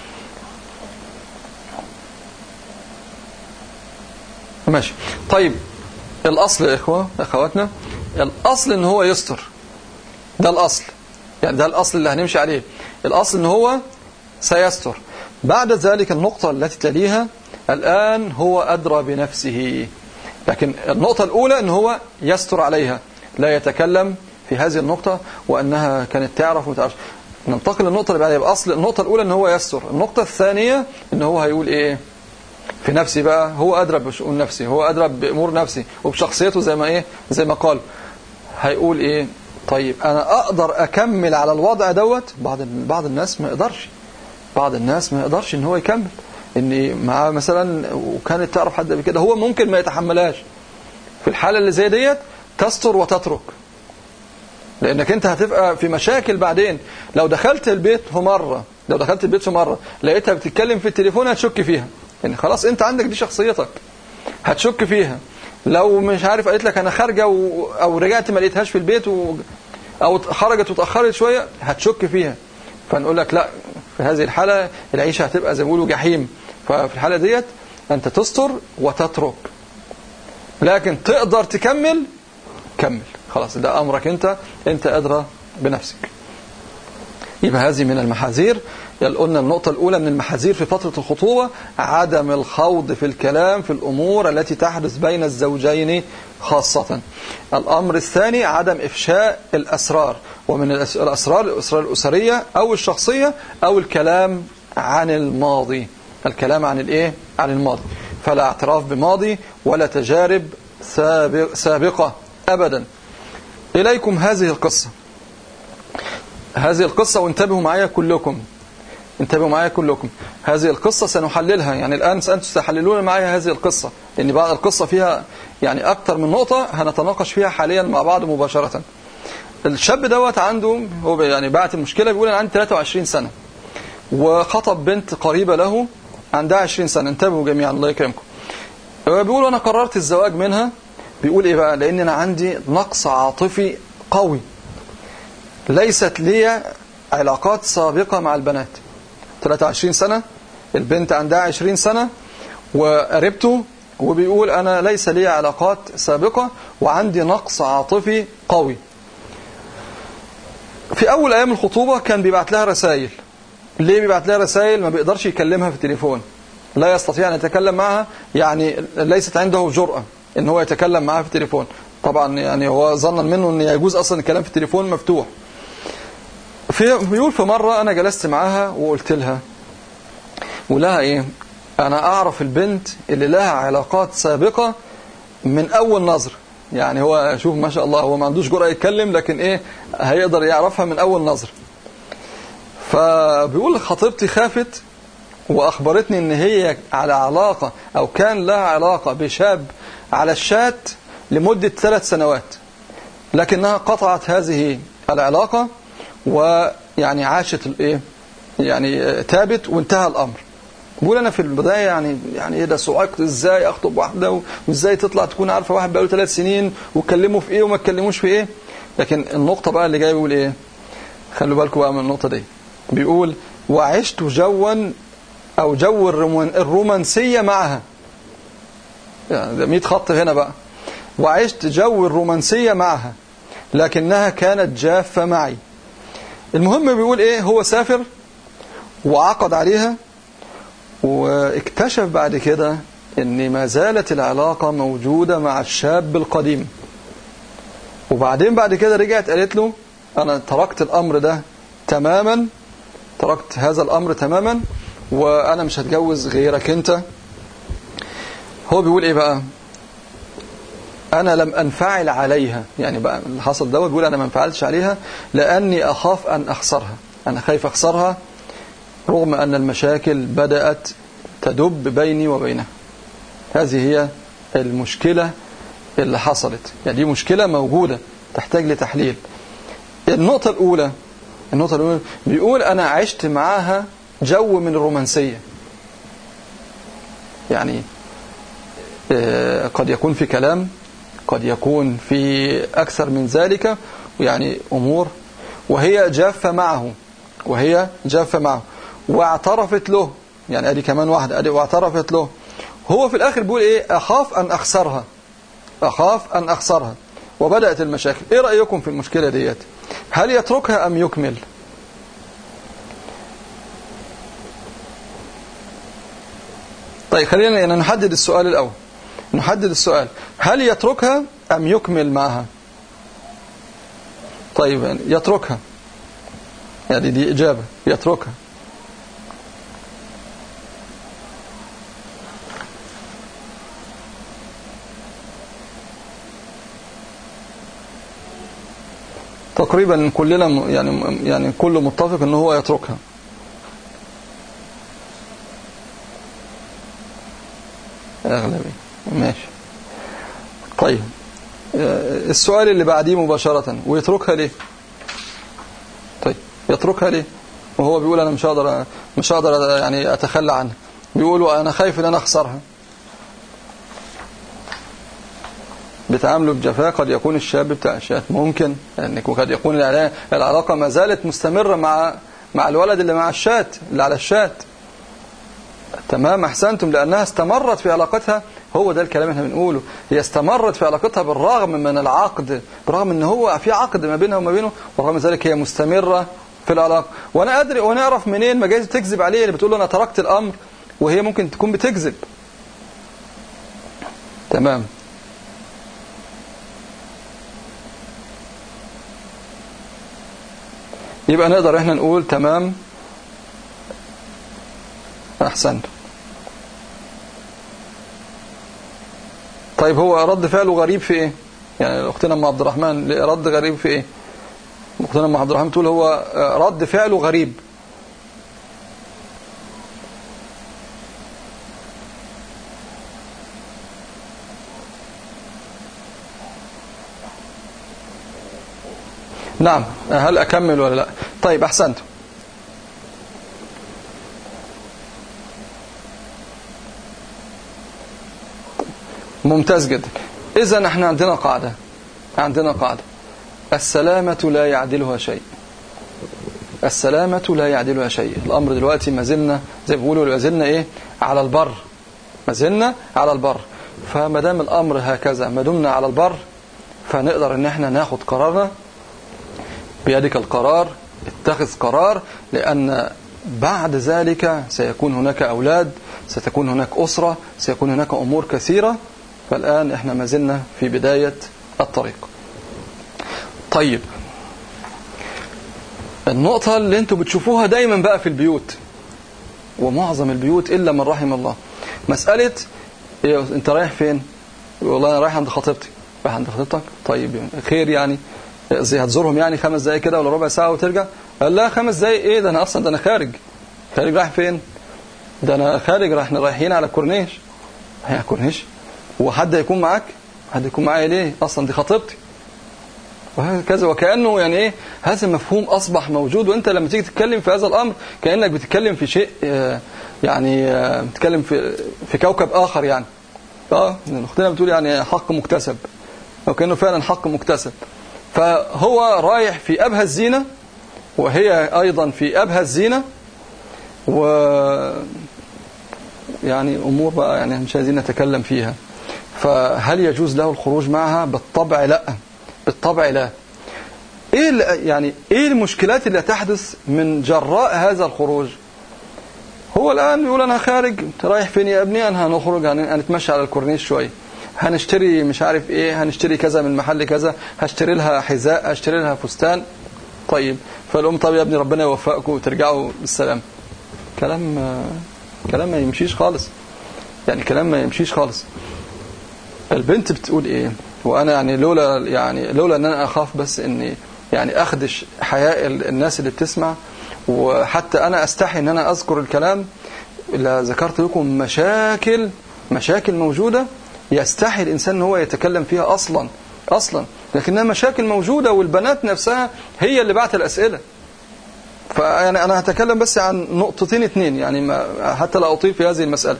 ماشي طيب الأصل يا إخوة أخواتنا الأصل إن هو يستر ده الأصل يعني ده الأصل اللي هنمشي عليه الأصل إن هو سيستر بعد ذلك النقطة التي تليها الآن هو أدرى بنفسه لكن النقطة الأولى إن هو يستر عليها لا يتكلم في هذه النقطة وأنها كانت تعرف وتعرف ننتقل للنقطة اللي بعدها يبقى أصل النقطة الأولى إن هو يستر النقطة الثانية إن هو هيقول إيه في نفسي بقى هو أدرى بشؤون نفسي هو أدرى بأمور نفسي وبشخصيته زي ما إيه زي ما قال هيقول إيه طيب أنا أقدر أكمل على الوضع دوت بعض بعض الناس ما يقدرش بعض الناس ما يقدرش إن هو يكمل إن معاه مثلا وكانت تعرف حد بكده هو ممكن ما يتحملهاش في الحالة اللي زي ديت تستر وتترك لأنك أنت هتبقى في مشاكل بعدين لو دخلت البيت في مرة لو دخلت البيت في مرة لقيتها بتتكلم في التليفون هتشك فيها يعني خلاص أنت عندك دي شخصيتك هتشك فيها لو مش عارف قالت لك أنا خارجة و... أو رجعت ما لقيتهاش في البيت و... أو خرجت وتأخرت شوية هتشك فيها فنقول لك لا في هذه الحالة العيشة هتبقى زي ما بيقولوا جحيم ففي الحالة ديت أنت تستر وتترك لكن تقدر تكمل كمل خلاص ده أمرك أنت أنت أدرى بنفسك يبقى هذه من المحاذير قلنا النقطة الأولى من المحاذير في فترة الخطوبة عدم الخوض في الكلام في الأمور التي تحدث بين الزوجين خاصة الأمر الثاني عدم إفشاء الأسرار ومن الأسرار الأسرار الأسرية أو الشخصية أو الكلام عن الماضي الكلام عن الإيه؟ عن الماضي فلا اعتراف بماضي ولا تجارب سابقة أبدا إليكم هذه القصة هذه القصة وانتبهوا معايا كلكم انتبهوا معايا كلكم هذه القصة سنحللها يعني الآن أنتم ستحللون معايا هذه القصة لأن بعض القصة فيها يعني أكثر من نقطة هنتناقش فيها حاليا مع بعض مباشرة الشاب دوت عنده هو يعني بعت المشكلة بيقول أنا عندي 23 سنة وخطب بنت قريبة له عندها 20 سنة انتبهوا جميعا الله يكرمكم بيقول أنا قررت الزواج منها بيقول إيه بقى لأن أنا عندي نقص عاطفي قوي ليست لي علاقات سابقة مع البنات 23 سنة البنت عندها 20 سنة وقربته وبيقول أنا ليس لي علاقات سابقة وعندي نقص عاطفي قوي في أول أيام الخطوبة كان بيبعت لها رسائل ليه بيبعت لها رسائل ما بيقدرش يكلمها في التليفون لا يستطيع أن يتكلم معها يعني ليست عنده جرأة ان هو يتكلم معها في التليفون طبعا يعني هو ظنا منه ان يجوز اصلا الكلام في التليفون مفتوح في بيقول في مرة انا جلست معاها وقلت لها ولها ايه انا اعرف البنت اللي لها علاقات سابقة من اول نظر يعني هو شوف ما شاء الله هو ما عندوش جرأة يتكلم لكن ايه هيقدر يعرفها من اول نظر فبيقول خطيبتي خافت واخبرتني ان هي على علاقة او كان لها علاقة بشاب على الشات لمدة ثلاث سنوات لكنها قطعت هذه العلاقة ويعني عاشت الايه يعني تابت وانتهى الامر بقول انا في البدايه يعني يعني ايه ده صعقت ازاي اخطب واحده وازاي تطلع تكون عارفه واحد بقاله ثلاث سنين وتكلموا في ايه وما تكلموش في ايه لكن النقطه بقى اللي جاي بيقول ايه خلوا بالكم بقى من النقطه دي بيقول وعشت جوا او جو الرومانسيه معها يعني ده 100 خط هنا بقى وعشت جو الرومانسيه معها لكنها كانت جافه معي المهم بيقول ايه هو سافر وعقد عليها واكتشف بعد كده ان ما زالت العلاقة موجودة مع الشاب القديم وبعدين بعد كده رجعت قالت له انا تركت الامر ده تماما تركت هذا الامر تماما وانا مش هتجوز غيرك انت هو بيقول ايه بقى انا لم انفعل عليها يعني بقى اللي حصل دوت بيقول انا ما انفعلتش عليها لاني اخاف ان اخسرها انا خايف اخسرها رغم أن المشاكل بدأت تدب بيني وبينها هذه هي المشكلة اللي حصلت يعني دي مشكلة موجودة تحتاج لتحليل النقطة الأولى النقطة الأولى بيقول أنا عشت معاها جو من الرومانسية يعني قد يكون في كلام قد يكون في أكثر من ذلك يعني أمور وهي جافة معه وهي جافة معه واعترفت له يعني ادي كمان واحدة ادي واعترفت له هو في الاخر بيقول ايه اخاف ان اخسرها اخاف ان اخسرها وبدأت المشاكل ايه رأيكم في المشكلة ديت هل يتركها ام يكمل طيب خلينا يعني نحدد السؤال الاول نحدد السؤال هل يتركها ام يكمل معها طيب يعني يتركها يعني دي اجابة يتركها تقريبا كلنا يعني يعني كله متفق ان هو يتركها اغلبي ماشي طيب السؤال اللي بعديه مباشرة ويتركها ليه طيب يتركها ليه وهو بيقول انا مش هقدر مش هقدر يعني اتخلى عنها بيقولوا انا خايف ان انا اخسرها بتعامله بجفاء قد يكون الشاب بتاع الشات ممكن يعني قد يكون العلاقة ما زالت مستمرة مع مع الولد اللي مع الشات اللي على الشات تمام احسنتم لانها استمرت في علاقتها هو ده الكلام اللي احنا بنقوله هي استمرت في علاقتها بالرغم من العقد برغم ان هو في عقد ما بينها وما بينه ورغم ذلك هي مستمرة في العلاقة وانا ادري وانا اعرف منين ما جايز تكذب عليه اللي بتقول له انا تركت الامر وهي ممكن تكون بتكذب تمام يبقى نقدر احنا نقول تمام احسنت طيب هو رد فعله غريب في ايه يعني اختنا ام عبد الرحمن رد غريب في ايه اختنا ام عبد الرحمن تقول هو رد فعله غريب نعم هل أكمل ولا لا طيب أحسنت ممتاز جدا إذا احنا عندنا قاعدة عندنا قاعدة السلامة لا يعدلها شيء السلامة لا يعدلها شيء الأمر دلوقتي ما زلنا زي ما بيقولوا ما زلنا إيه على البر ما زلنا على البر فما دام الأمر هكذا ما دمنا على البر فنقدر ان احنا ناخد قرارنا بيدك القرار اتخذ قرار لأن بعد ذلك سيكون هناك أولاد ستكون هناك أسرة سيكون هناك أمور كثيرة فالآن احنا ما زلنا في بداية الطريق طيب النقطة اللي انتوا بتشوفوها دايما بقى في البيوت ومعظم البيوت إلا من رحم الله مسألة إيه انت رايح فين والله انا رايح عند خطيبتي رايح عند خطيبتك طيب خير يعني زي هتزورهم يعني خمس دقايق كده ولا ربع ساعة وترجع قال لا خمس دقايق ايه ده انا اصلا ده انا خارج خارج رايح فين ده انا خارج احنا رايحين على الكورنيش هي الكورنيش وحد هيكون معاك حد يكون معايا ليه اصلا دي خطيبتي وهكذا وكأنه يعني ايه هذا المفهوم أصبح موجود وانت لما تيجي تتكلم في هذا الأمر كأنك بتتكلم في شيء يعني بتتكلم في في كوكب آخر يعني اه اختنا بتقول يعني حق مكتسب او كأنه فعلا حق مكتسب فهو رايح في أبهى الزينة وهي أيضا في أبهى الزينة و يعني أمور بقى يعني مش عايزين نتكلم فيها فهل يجوز له الخروج معها بالطبع لا بالطبع لا ايه يعني ايه المشكلات اللي تحدث من جراء هذا الخروج هو الان يقول انا خارج رايح فين يا ابني انا هنخرج هنتمشى على الكورنيش شويه هنشتري مش عارف ايه هنشتري كذا من محل كذا هشتري لها حذاء هشتري لها فستان طيب فالام طب يا ابني ربنا يوفقكم وترجعوا بالسلام كلام كلام ما يمشيش خالص يعني كلام ما يمشيش خالص البنت بتقول ايه وانا يعني لولا يعني لولا ان انا اخاف بس اني يعني اخدش حياء الناس اللي بتسمع وحتى انا استحي ان انا اذكر الكلام لا ذكرت لكم مشاكل مشاكل موجودة يستحي الانسان ان هو يتكلم فيها اصلا اصلا لكنها مشاكل موجودة والبنات نفسها هي اللي بعت الاسئلة فيعني انا هتكلم بس عن نقطتين اتنين يعني ما حتى لا اطيل في هذه المسألة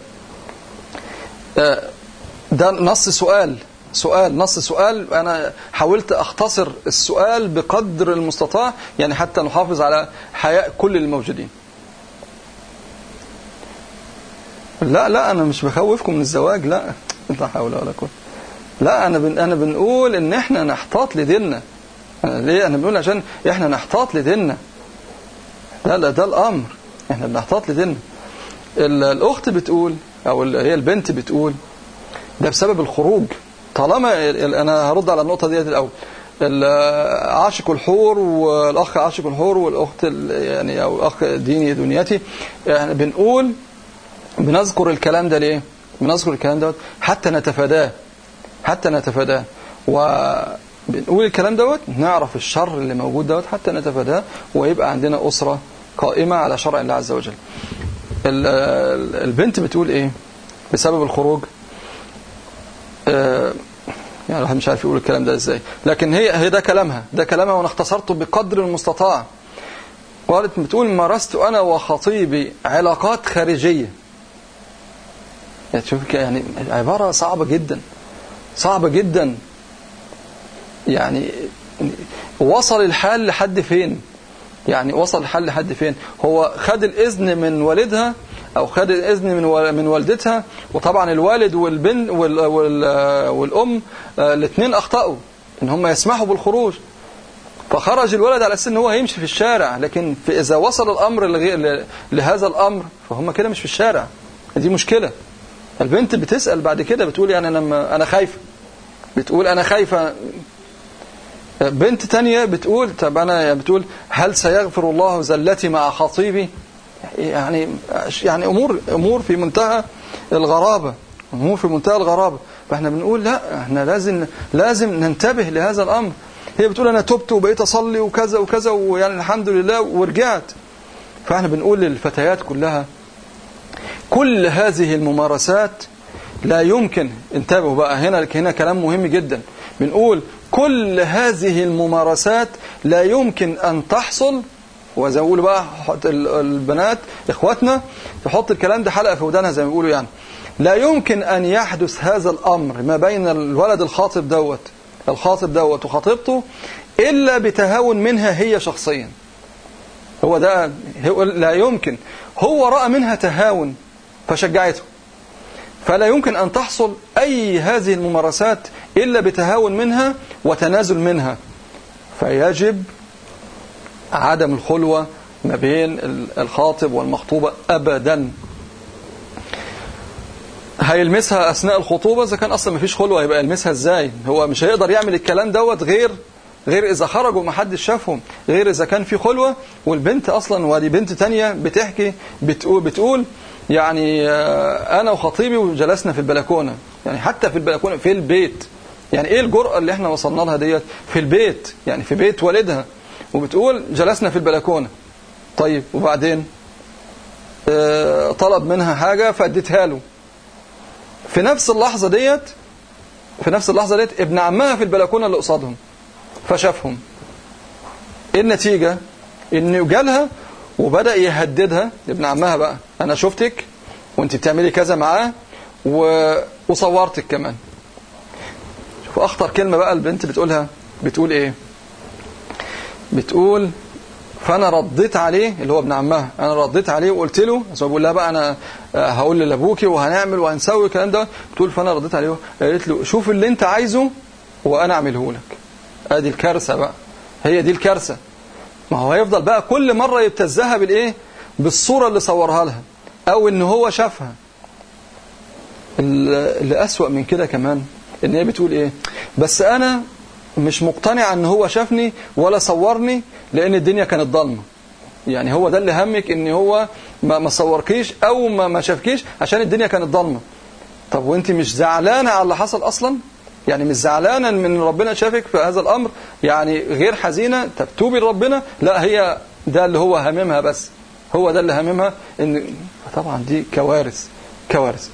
ده نص سؤال سؤال نص سؤال أنا حاولت أختصر السؤال بقدر المستطاع يعني حتى نحافظ على حياء كل الموجودين لا لا أنا مش بخوفكم من الزواج لا لا حول ولا قوة لا أنا بن أنا بنقول إن إحنا نحتاط لديننا ليه أنا بنقول عشان إحنا نحتاط لديننا لا لا ده الأمر إحنا بنحتاط لديننا الأخت بتقول أو هي البنت بتقول ده بسبب الخروج طالما انا هرد على النقطه ديت الاول عاشق الحور والاخ عاشق الحور والاخت يعني او الاخ ديني دنيتي يعني بنقول بنذكر الكلام ده ليه بنذكر الكلام دوت حتى نتفاداه حتى نتفاداه وبنقول الكلام دوت نعرف الشر اللي موجود دوت حتى نتفاداه ويبقى عندنا أسرة قائمة على شرع الله عز وجل البنت بتقول ايه بسبب الخروج يعني الواحد مش عارف يقول الكلام ده ازاي لكن هي هي ده كلامها ده كلامها وانا اختصرته بقدر المستطاع قالت بتقول مارست انا وخطيبي علاقات خارجيه يعني شوف يعني عباره صعبه جدا صعبه جدا يعني وصل الحال لحد فين يعني وصل الحال لحد فين هو خد الاذن من والدها او خد الاذن من من والدتها وطبعا الوالد والبن وال وال والام الاثنين اخطاوا ان هم يسمحوا بالخروج فخرج الولد على اساس ان هو هيمشي في الشارع لكن في اذا وصل الامر لهذا الامر فهم كده مش في الشارع دي مشكله البنت بتسال بعد كده بتقول يعني انا انا خايفه بتقول انا خايفه بنت تانية بتقول طب انا بتقول هل سيغفر الله زلتي مع خطيبي يعني يعني امور امور في منتهى الغرابه امور في منتهى الغرابه فاحنا بنقول لا احنا لازم لازم ننتبه لهذا الامر هي بتقول انا تبت وبقيت اصلي وكذا وكذا ويعني الحمد لله ورجعت فاحنا بنقول للفتيات كلها كل هذه الممارسات لا يمكن انتبهوا بقى هنا هنا كلام مهم جدا بنقول كل هذه الممارسات لا يمكن أن تحصل وزي ما بيقولوا بقى البنات إخواتنا يحط الكلام ده حلقة في ودانها زي ما بيقولوا يعني لا يمكن أن يحدث هذا الأمر ما بين الولد الخاطب دوت الخاطب دوت وخطيبته إلا بتهاون منها هي شخصيا هو ده هو لا يمكن هو رأى منها تهاون فشجعته فلا يمكن أن تحصل أي هذه الممارسات إلا بتهاون منها وتنازل منها فيجب عدم الخلوة ما بين الخاطب والمخطوبة أبدا هيلمسها أثناء الخطوبة إذا كان أصلا مفيش خلوة يبقى يلمسها إزاي هو مش هيقدر يعمل الكلام دوت غير غير إذا خرجوا ما حدش شافهم غير إذا كان في خلوة والبنت أصلا ودي بنت تانية بتحكي بتقول, بتقول يعني أنا وخطيبي وجلسنا في البلكونة يعني حتى في البلكونة في البيت يعني إيه الجرأة اللي احنا وصلنا لها ديت في البيت يعني في بيت والدها وبتقول جلسنا في البلكونة طيب وبعدين طلب منها حاجة فاديتها له في نفس اللحظة ديت في نفس اللحظة ديت ابن عمها في البلكونة اللي قصادهم فشافهم ايه النتيجة انه جالها وبدأ يهددها ابن عمها بقى انا شفتك وانت بتعملي كذا معاه و... وصورتك كمان شوف اخطر كلمة بقى البنت بتقولها بتقول ايه بتقول فانا رديت عليه اللي هو ابن عمها انا رديت عليه وقلت له بس بقول لها بقى انا هقول لابوكي وهنعمل وهنسوي الكلام ده بتقول فانا رديت عليه قالت له شوف اللي انت عايزه وانا اعمله لك ادي الكارثه بقى هي دي الكارثه ما هو هيفضل بقى كل مره يبتزها بالايه بالصوره اللي صورها لها او ان هو شافها اللي اسوأ من كده كمان ان هي بتقول ايه بس انا مش مقتنع ان هو شافني ولا صورني لان الدنيا كانت ضلمه يعني هو ده اللي همك ان هو ما ما صوركيش او ما ما شافكيش عشان الدنيا كانت ضلمه طب وانت مش زعلانه على اللي حصل اصلا يعني مش زعلانه من ربنا شافك في هذا الامر يعني غير حزينه طب توبي لربنا لا هي ده اللي هو هممها بس هو ده اللي هممها ان طبعا دي كوارث كوارث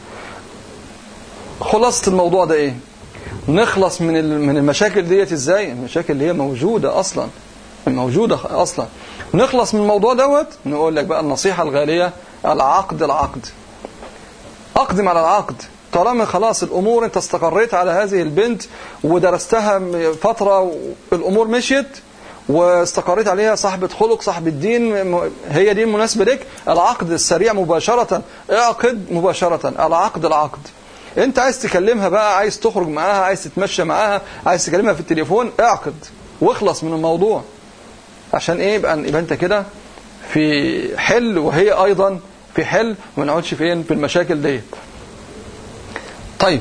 خلاصه الموضوع ده ايه نخلص من من المشاكل ديت ازاي المشاكل اللي هي موجوده اصلا موجوده اصلا نخلص من الموضوع دوت نقول لك بقى النصيحه الغاليه العقد العقد اقدم على العقد طالما خلاص الامور انت استقريت على هذه البنت ودرستها فتره الامور مشيت واستقريت عليها صاحبة خلق صاحبة دين هي دي المناسبة لك العقد السريع مباشرة اعقد مباشرة العقد العقد انت عايز تكلمها بقى عايز تخرج معاها عايز تتمشى معاها عايز تكلمها في التليفون اعقد واخلص من الموضوع عشان ايه يبقى, يبقى انت كده في حل وهي ايضا في حل وما نقعدش فين في المشاكل ديت طيب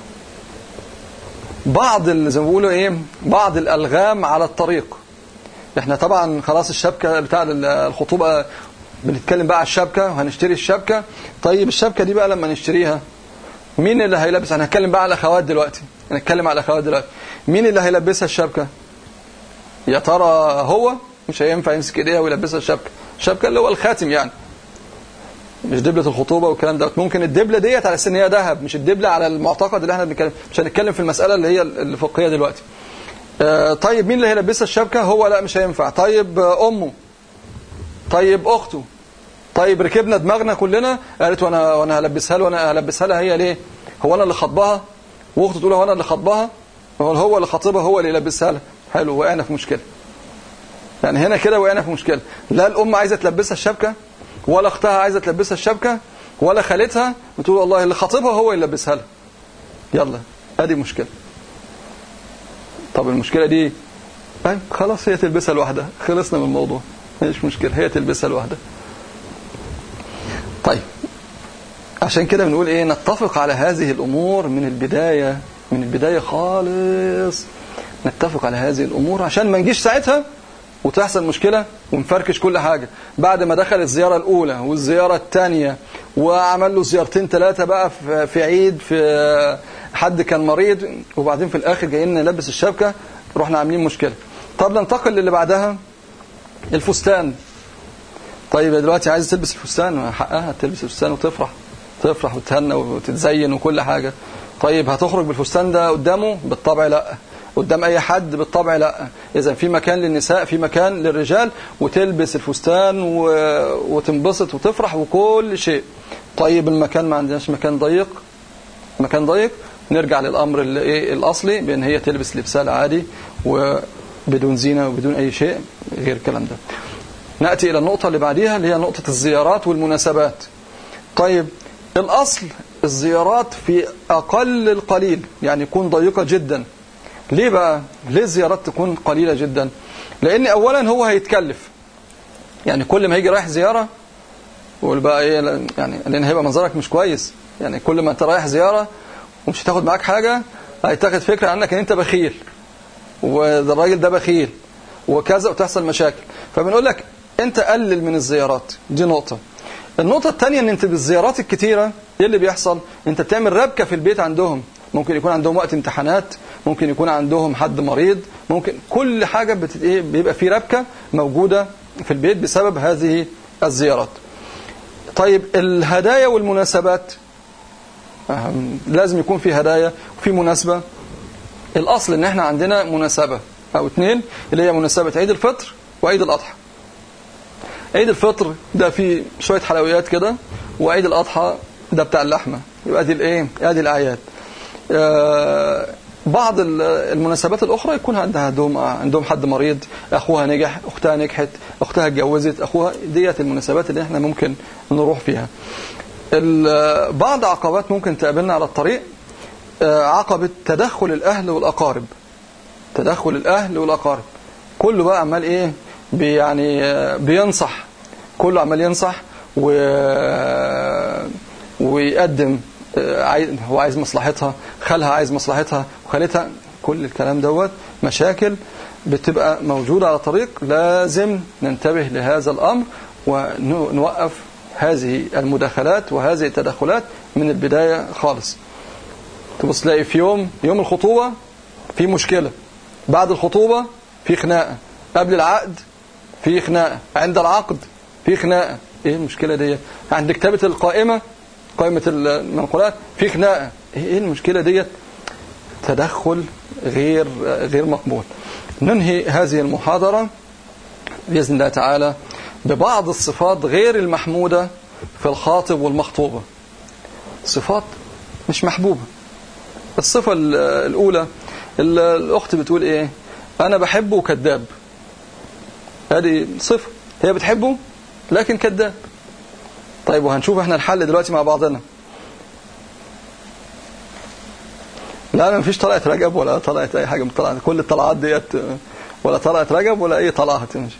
بعض زي ما بيقولوا ايه بعض الالغام على الطريق احنا طبعا خلاص الشبكه بتاع الخطوبه بنتكلم بقى على الشبكه وهنشتري الشبكه طيب الشبكه دي بقى لما نشتريها مين اللي هيلبس انا هتكلم بقى على الاخوات دلوقتي هنتكلم على الاخوات دلوقتي مين اللي هيلبسها الشبكه يا ترى هو مش هينفع يمسك ايديها ويلبسها الشبكه الشبكه اللي هو الخاتم يعني مش دبلة الخطوبة والكلام ده ممكن الدبلة ديت على ان هي ذهب مش الدبلة على المعتقد اللي احنا بنتكلم مش هنتكلم في المسألة اللي هي الفقهية دلوقتي آه طيب مين اللي هيلبسها الشبكة هو لا مش هينفع طيب أمه طيب أخته طيب ركبنا دماغنا كلنا قالت وانا وانا هلبسها له وانا هلبسها لها هي ليه هو انا اللي خاطبها واخته تقول هو انا اللي خاطبها هو اللي خاطبها هو اللي يلبسها لها حلو وقعنا في مشكله يعني هنا كده وقعنا في مشكله لا الام عايزه تلبسها الشبكه ولا اختها عايزه تلبسها الشبكه ولا خالتها بتقول والله اللي خاطبها هو يلبسها لها يلا ادي مشكله طب المشكله دي طيب خلاص هي تلبسها لوحدها خلصنا من الموضوع مش مشكله هي تلبسها لوحدها طيب عشان كده بنقول ايه نتفق على هذه الامور من البدايه من البدايه خالص نتفق على هذه الامور عشان ما نجيش ساعتها وتحصل مشكلة ونفركش كل حاجة بعد ما دخل الزيارة الأولى والزيارة الثانية وعمل له زيارتين ثلاثة بقى في عيد في حد كان مريض وبعدين في الآخر جايين نلبس الشبكة رحنا عاملين مشكلة طب ننتقل للي بعدها الفستان طيب دلوقتي عايز تلبس الفستان حقها تلبس الفستان وتفرح تفرح وتهنى وتتزين وكل حاجة طيب هتخرج بالفستان ده قدامه بالطبع لا قدام اي حد بالطبع لا اذا في مكان للنساء في مكان للرجال وتلبس الفستان و... وتنبسط وتفرح وكل شيء طيب المكان ما عندناش مكان ضيق مكان ضيق نرجع للامر الايه الاصلي بان هي تلبس لبسها العادي وبدون زينه وبدون اي شيء غير الكلام ده ناتي الى النقطه اللي بعديها اللي هي نقطه الزيارات والمناسبات طيب الاصل الزيارات في اقل القليل يعني يكون ضيقه جدا ليه بقى ليه الزيارات تكون قليله جدا لان اولا هو هيتكلف يعني كل ما هيجي رايح زياره يقول بقى ايه يعني لان هيبقى منظرك مش كويس يعني كل ما انت رايح زياره ومش هتاخد معاك حاجه هيتاخد فكره عنك ان انت بخيل والراجل ده بخيل وكذا وتحصل مشاكل فبنقول لك انت قلل من الزيارات دي نقطه النقطة الثانية ان انت بالزيارات الكتيرة ايه اللي بيحصل انت بتعمل ربكة في البيت عندهم ممكن يكون عندهم وقت امتحانات ممكن يكون عندهم حد مريض ممكن كل حاجة بت... إيه بيبقى في ربكة موجودة في البيت بسبب هذه الزيارات طيب الهدايا والمناسبات لازم يكون في هدايا وفي مناسبة الأصل ان احنا عندنا مناسبة أو اثنين اللي هي مناسبة عيد الفطر وعيد الأضحى عيد الفطر ده فيه شوية حلويات كده وعيد الأضحى ده بتاع اللحمة يبقى دي الايه ادي الأعياد آه بعض المناسبات الأخرى يكون عندها عندهم عندهم حد مريض أخوها نجح أختها نجحت أختها اتجوزت أخوها ديت المناسبات اللي احنا ممكن نروح فيها بعض عقبات ممكن تقابلنا على الطريق عقبة تدخل الأهل والأقارب تدخل الأهل والأقارب كله بقى عمال إيه بي يعني بينصح كله عمال ينصح و ويقدم هو عايز مصلحتها خالها عايز مصلحتها وخالتها كل الكلام دوت مشاكل بتبقى موجودة على طريق لازم ننتبه لهذا الأمر ونوقف هذه المداخلات وهذه التدخلات من البداية خالص تبص تلاقي في يوم يوم الخطوبة في مشكلة بعد الخطوبة في خناقة قبل العقد في خناقة عند العقد في خناقة ايه المشكلة دي عند كتابة القائمة قائمة المنقولات في خناقة ايه المشكلة دي تدخل غير غير مقبول ننهي هذه المحاضرة بإذن الله تعالى ببعض الصفات غير المحمودة في الخاطب والمخطوبة صفات مش محبوبة الصفة الأولى الأخت بتقول إيه أنا بحبه كذاب هذه صفة هي بتحبه لكن كذاب طيب وهنشوف احنا الحل دلوقتي مع بعضنا لا ما فيش طلعت رجب ولا طلعت اي حاجه من طلعت كل الطلعات ديت ولا طلعت رجب ولا اي طلعه تمشي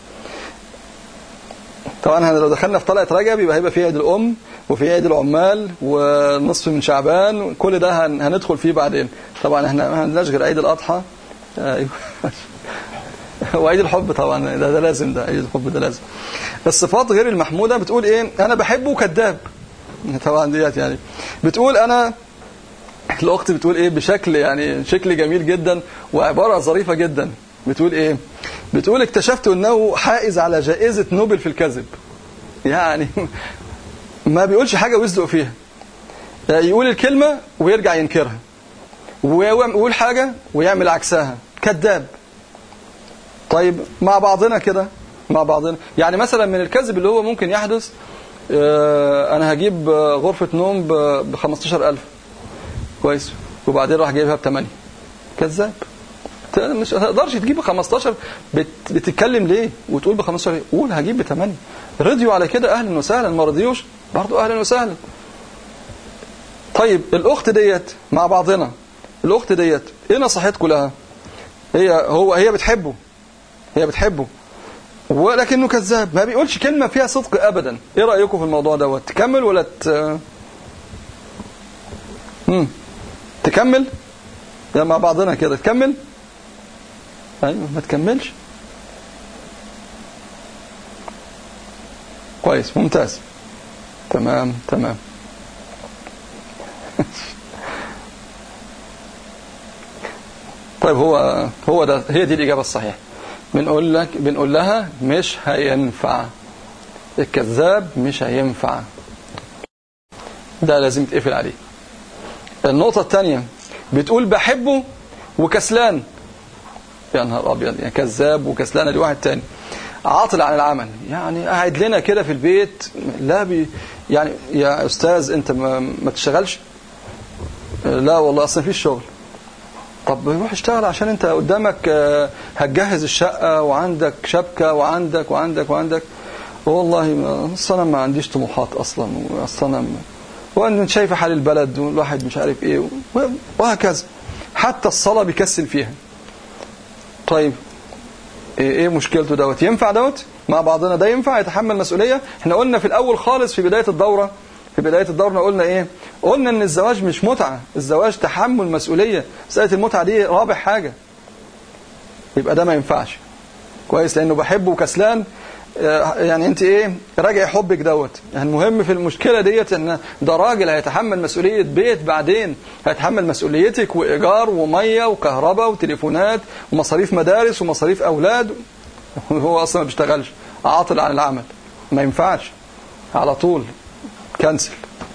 طبعا احنا لو دخلنا في طلعت رجب يبقى هيبقى في عيد الام وفي عيد العمال ونصف من شعبان كل ده هندخل فيه بعدين طبعا احنا ما عندناش غير عيد الاضحى ايوه وعيد الحب طبعا ده, ده لازم ده عيد الحب ده لازم الصفات غير المحموده بتقول ايه انا بحبه كذاب طبعا ديت يعني بتقول انا الاخت بتقول ايه بشكل يعني شكل جميل جدا وعباره ظريفه جدا بتقول ايه بتقول اكتشفت انه حائز على جائزه نوبل في الكذب يعني ما بيقولش حاجه ويصدق فيها يقول الكلمه ويرجع ينكرها ويقول حاجه ويعمل عكسها كذاب طيب مع بعضنا كده مع بعضنا يعني مثلا من الكذب اللي هو ممكن يحدث انا هجيب غرفه نوم ب 15000 كويس وبعدين راح جايبها ب 8 كذاب مش هتقدرش تجيب ب 15 بت... بتتكلم ليه وتقول ب 15 قول هجيب ب 8 رضيوا على كده اهلا وسهلا ما رضيوش برضه اهلا وسهلا طيب الاخت ديت مع بعضنا الاخت ديت ايه نصيحتكم لها هي هو هي بتحبه هي بتحبه ولكنه كذاب ما بيقولش كلمه فيها صدق ابدا ايه رايكم في الموضوع دوت تكمل ولا ت... مم. تكمل يا مع بعضنا كده تكمل ايوه ما تكملش كويس ممتاز تمام تمام طيب هو هو ده هي دي الاجابه الصحيحه بنقول لك بنقول لها مش هينفع الكذاب مش هينفع ده لازم تقفل عليه النقطه الثانيه بتقول بحبه وكسلان يا نهار ابيض يعني كذاب وكسلان لواحد تاني عاطل عن العمل يعني قاعد لنا كده في البيت لا بي يعني يا استاذ انت ما, ما تشتغلش لا والله اصلا فيش شغل طب روح اشتغل عشان انت قدامك آه، هتجهز الشقة وعندك شبكة وعندك وعندك وعندك والله اصلا انا ما عنديش طموحات اصلا اصلا انا وانت شايف حال البلد والواحد مش عارف ايه وهكذا حتى الصلاة بيكسل فيها طيب ايه, إيه مشكلته دوت ينفع دوت مع بعضنا ده ينفع يتحمل مسؤولية احنا قلنا في الاول خالص في بداية الدورة في بداية الدورة قلنا ايه قلنا ان الزواج مش متعة الزواج تحمل مسؤولية مسألة المتعة دي رابع حاجة يبقى ده ما ينفعش كويس لانه بحبه وكسلان آه، يعني انت ايه راجع حبك دوت يعني المهم في المشكله ديت ان ده راجل هيتحمل مسؤوليه بيت بعدين هيتحمل مسؤوليتك وايجار وميه وكهرباء وتليفونات ومصاريف مدارس ومصاريف اولاد هو اصلا ما بيشتغلش عاطل عن العمل ما ينفعش على طول كنسل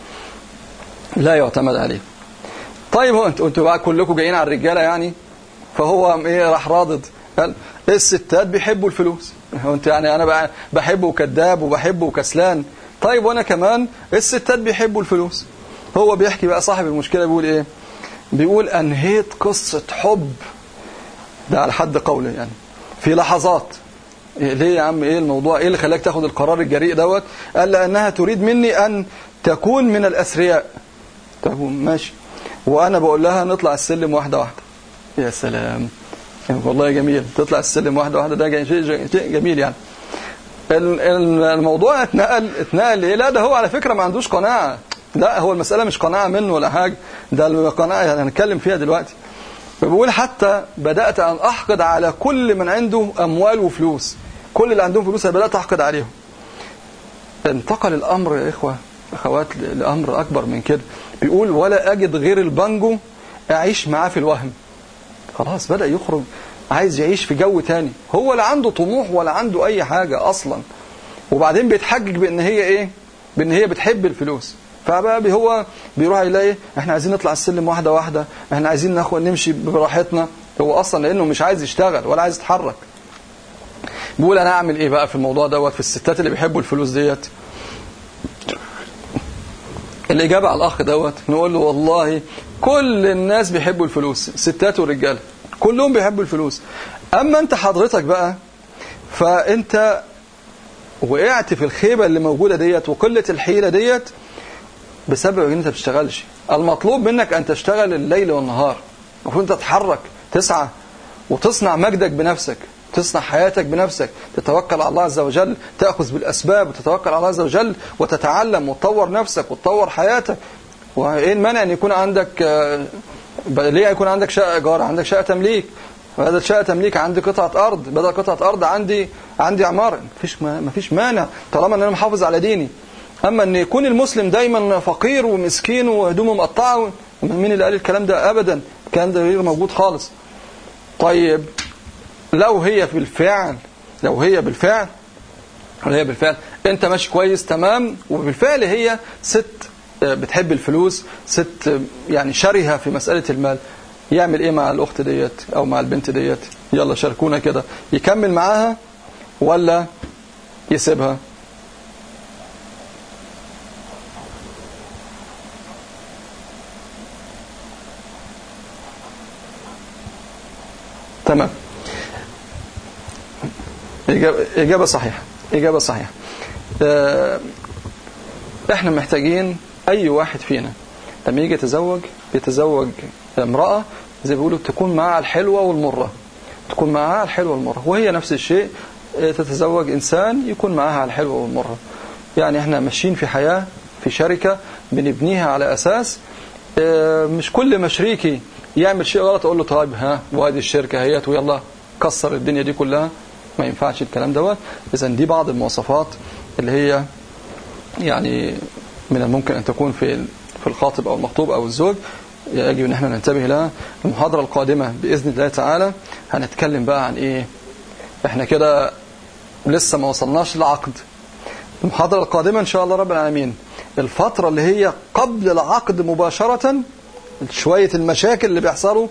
لا يعتمد عليه طيب هو انتوا انتوا بقى كلكم جايين على الرجاله يعني فهو ايه راح راضد قال الستات بيحبوا الفلوس هو انت يعني انا بحبه كذاب وبحبه كسلان طيب وانا كمان الستات بيحبوا الفلوس هو بيحكي بقى صاحب المشكله بيقول ايه بيقول انهيت قصه حب ده على حد قوله يعني في لحظات إيه ليه يا عم ايه الموضوع ايه اللي خلاك تاخد القرار الجريء دوت قال لانها تريد مني ان تكون من الاثرياء تكون ماشي وانا بقول لها نطلع السلم واحده واحده يا سلام والله جميل تطلع السلم واحده واحده ده شيء جميل يعني الموضوع اتنقل اتنقل ايه لا ده هو على فكره ما عندوش قناعه لا هو المساله مش قناعه منه ولا حاجه ده القناعه يعني هنتكلم فيها دلوقتي فبقول حتى بدات ان احقد على كل من عنده اموال وفلوس كل اللي عندهم فلوس بدات احقد عليهم انتقل الامر يا اخوه اخوات لامر اكبر من كده بيقول ولا اجد غير البانجو اعيش معاه في الوهم خلاص بدأ يخرج عايز يعيش في جو تاني هو لا عنده طموح ولا عنده أي حاجة أصلا وبعدين بيتحجج بأن هي إيه بأن هي بتحب الفلوس فبقى هو بيروح يلاقي احنا عايزين نطلع السلم واحدة واحدة احنا عايزين ناخد نمشي براحتنا هو اصلا لانه مش عايز يشتغل ولا عايز يتحرك بيقول انا اعمل ايه بقى في الموضوع دوت في الستات اللي بيحبوا الفلوس ديت الإجابة على الأخ دوت نقول له والله كل الناس بيحبوا الفلوس ستات ورجال كلهم بيحبوا الفلوس أما أنت حضرتك بقى فأنت وقعت في الخيبة اللي موجودة ديت وقلة الحيلة ديت بسبب ان انت بتشتغلش المطلوب منك ان تشتغل الليل والنهار المفروض انت تتحرك تسعى وتصنع مجدك بنفسك تصنع حياتك بنفسك تتوكل على الله عز وجل تأخذ بالأسباب وتتوكل على الله عز وجل وتتعلم وتطور نفسك وتطور حياتك وإيه المانع أن يكون عندك آه، ليه يكون عندك شقة إيجار عندك شقة تمليك بدل شقة تمليك عندي قطعة أرض بدل قطعة أرض عندي عندي عمارة مفيش مفيش مانع طالما أن أنا محافظ على ديني أما أن يكون المسلم دايما فقير ومسكين وهدومه مقطعة مين اللي قال الكلام ده أبدا الكلام ده غير موجود خالص طيب لو هي بالفعل لو هي بالفعل لو هي بالفعل انت ماشي كويس تمام وبالفعل هي ست آه، بتحب الفلوس ست آه، يعني شرهة في مسألة المال يعمل ايه مع الاخت ديت او مع البنت ديت يلا شاركونا كده يكمل معاها ولا يسيبها تمام إجابة صحيحة إجابة صحيحة آه، إحنا محتاجين أي واحد فينا لما يجي يتزوج بيتزوج امرأة زي بيقولوا تكون معها الحلوة والمرة تكون معها الحلوة والمرة وهي نفس الشيء آه، تتزوج إنسان يكون معها الحلوة والمرة يعني احنا ماشيين في حياة في شركة بنبنيها على أساس آه، مش كل ما شريكي يعمل شيء غلط أقول له طيب ها وهذه الشركة هيت ويلا كسر الدنيا دي كلها ما ينفعش الكلام دوت اذا دي بعض المواصفات اللي هي يعني من الممكن أن تكون في في الخاطب أو المخطوب أو الزوج يجب أن احنا ننتبه لها المحاضرة القادمة بإذن الله تعالى هنتكلم بقى عن إيه احنا كده لسه ما وصلناش للعقد المحاضرة القادمة إن شاء الله رب العالمين الفترة اللي هي قبل العقد مباشرة شوية المشاكل اللي بيحصلوا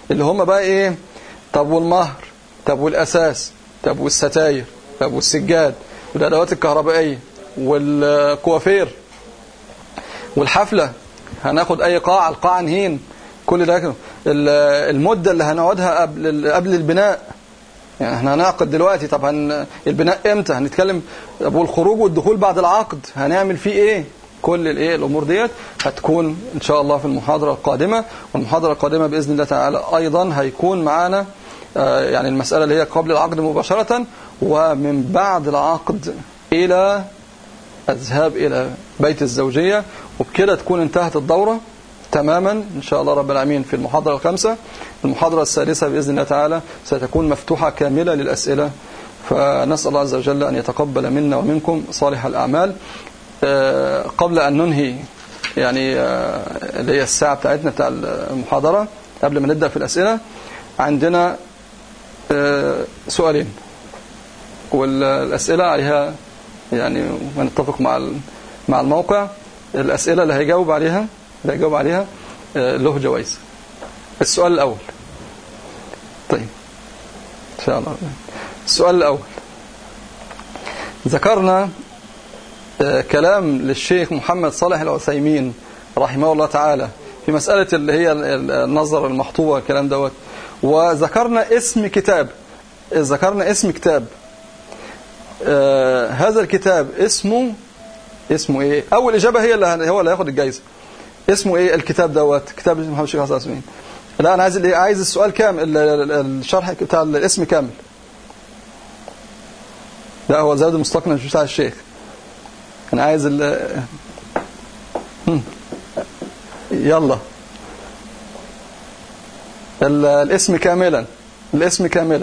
اللي هم بقى ايه طب والمهر طب والاساس طب والستاير طب والسجاد والادوات الكهربائيه والكوافير والحفله هناخد اي قاعه القاعه نهين كل ده المده اللي هنقعدها قبل قبل البناء يعني احنا هنعقد دلوقتي طب هن... البناء امتى هنتكلم طب والخروج والدخول بعد العقد هنعمل فيه ايه كل الايه الامور ديت هتكون ان شاء الله في المحاضره القادمه والمحاضره القادمه باذن الله تعالى ايضا هيكون معانا يعني المساله اللي هي قبل العقد مباشره ومن بعد العقد الى الذهاب الى بيت الزوجيه وبكده تكون انتهت الدوره تماما إن شاء الله رب العالمين في المحاضرة الخامسة المحاضرة السادسة بإذن الله تعالى ستكون مفتوحة كاملة للأسئلة فنسأل الله عز وجل أن يتقبل منا ومنكم صالح الأعمال قبل أن ننهي يعني اللي هي الساعة بتاعتنا بتاع المحاضرة قبل ما نبدأ في الأسئلة عندنا سؤالين والأسئلة عليها يعني نتفق مع مع الموقع الأسئلة اللي هيجاوب عليها اللي هيجاوب عليها له جوائز السؤال الأول طيب إن شاء الله السؤال الأول ذكرنا كلام للشيخ محمد صالح العثيمين رحمه الله تعالى في مسألة اللي هي النظر المحطوبة الكلام دوت وذكرنا اسم كتاب ذكرنا اسم كتاب آه هذا الكتاب اسمه اسمه ايه اول اجابه هي اللي هو اللي هياخد الجائزه اسمه ايه الكتاب دوت كتاب محمد الشيخ حسن اسمين لا انا عايز الايه عايز السؤال كامل الشرح بتاع الاسم كامل لا هو زاد المستقنع مش بتاع الشيخ انا عايز ال يلا الاسم كاملا الاسم كاملا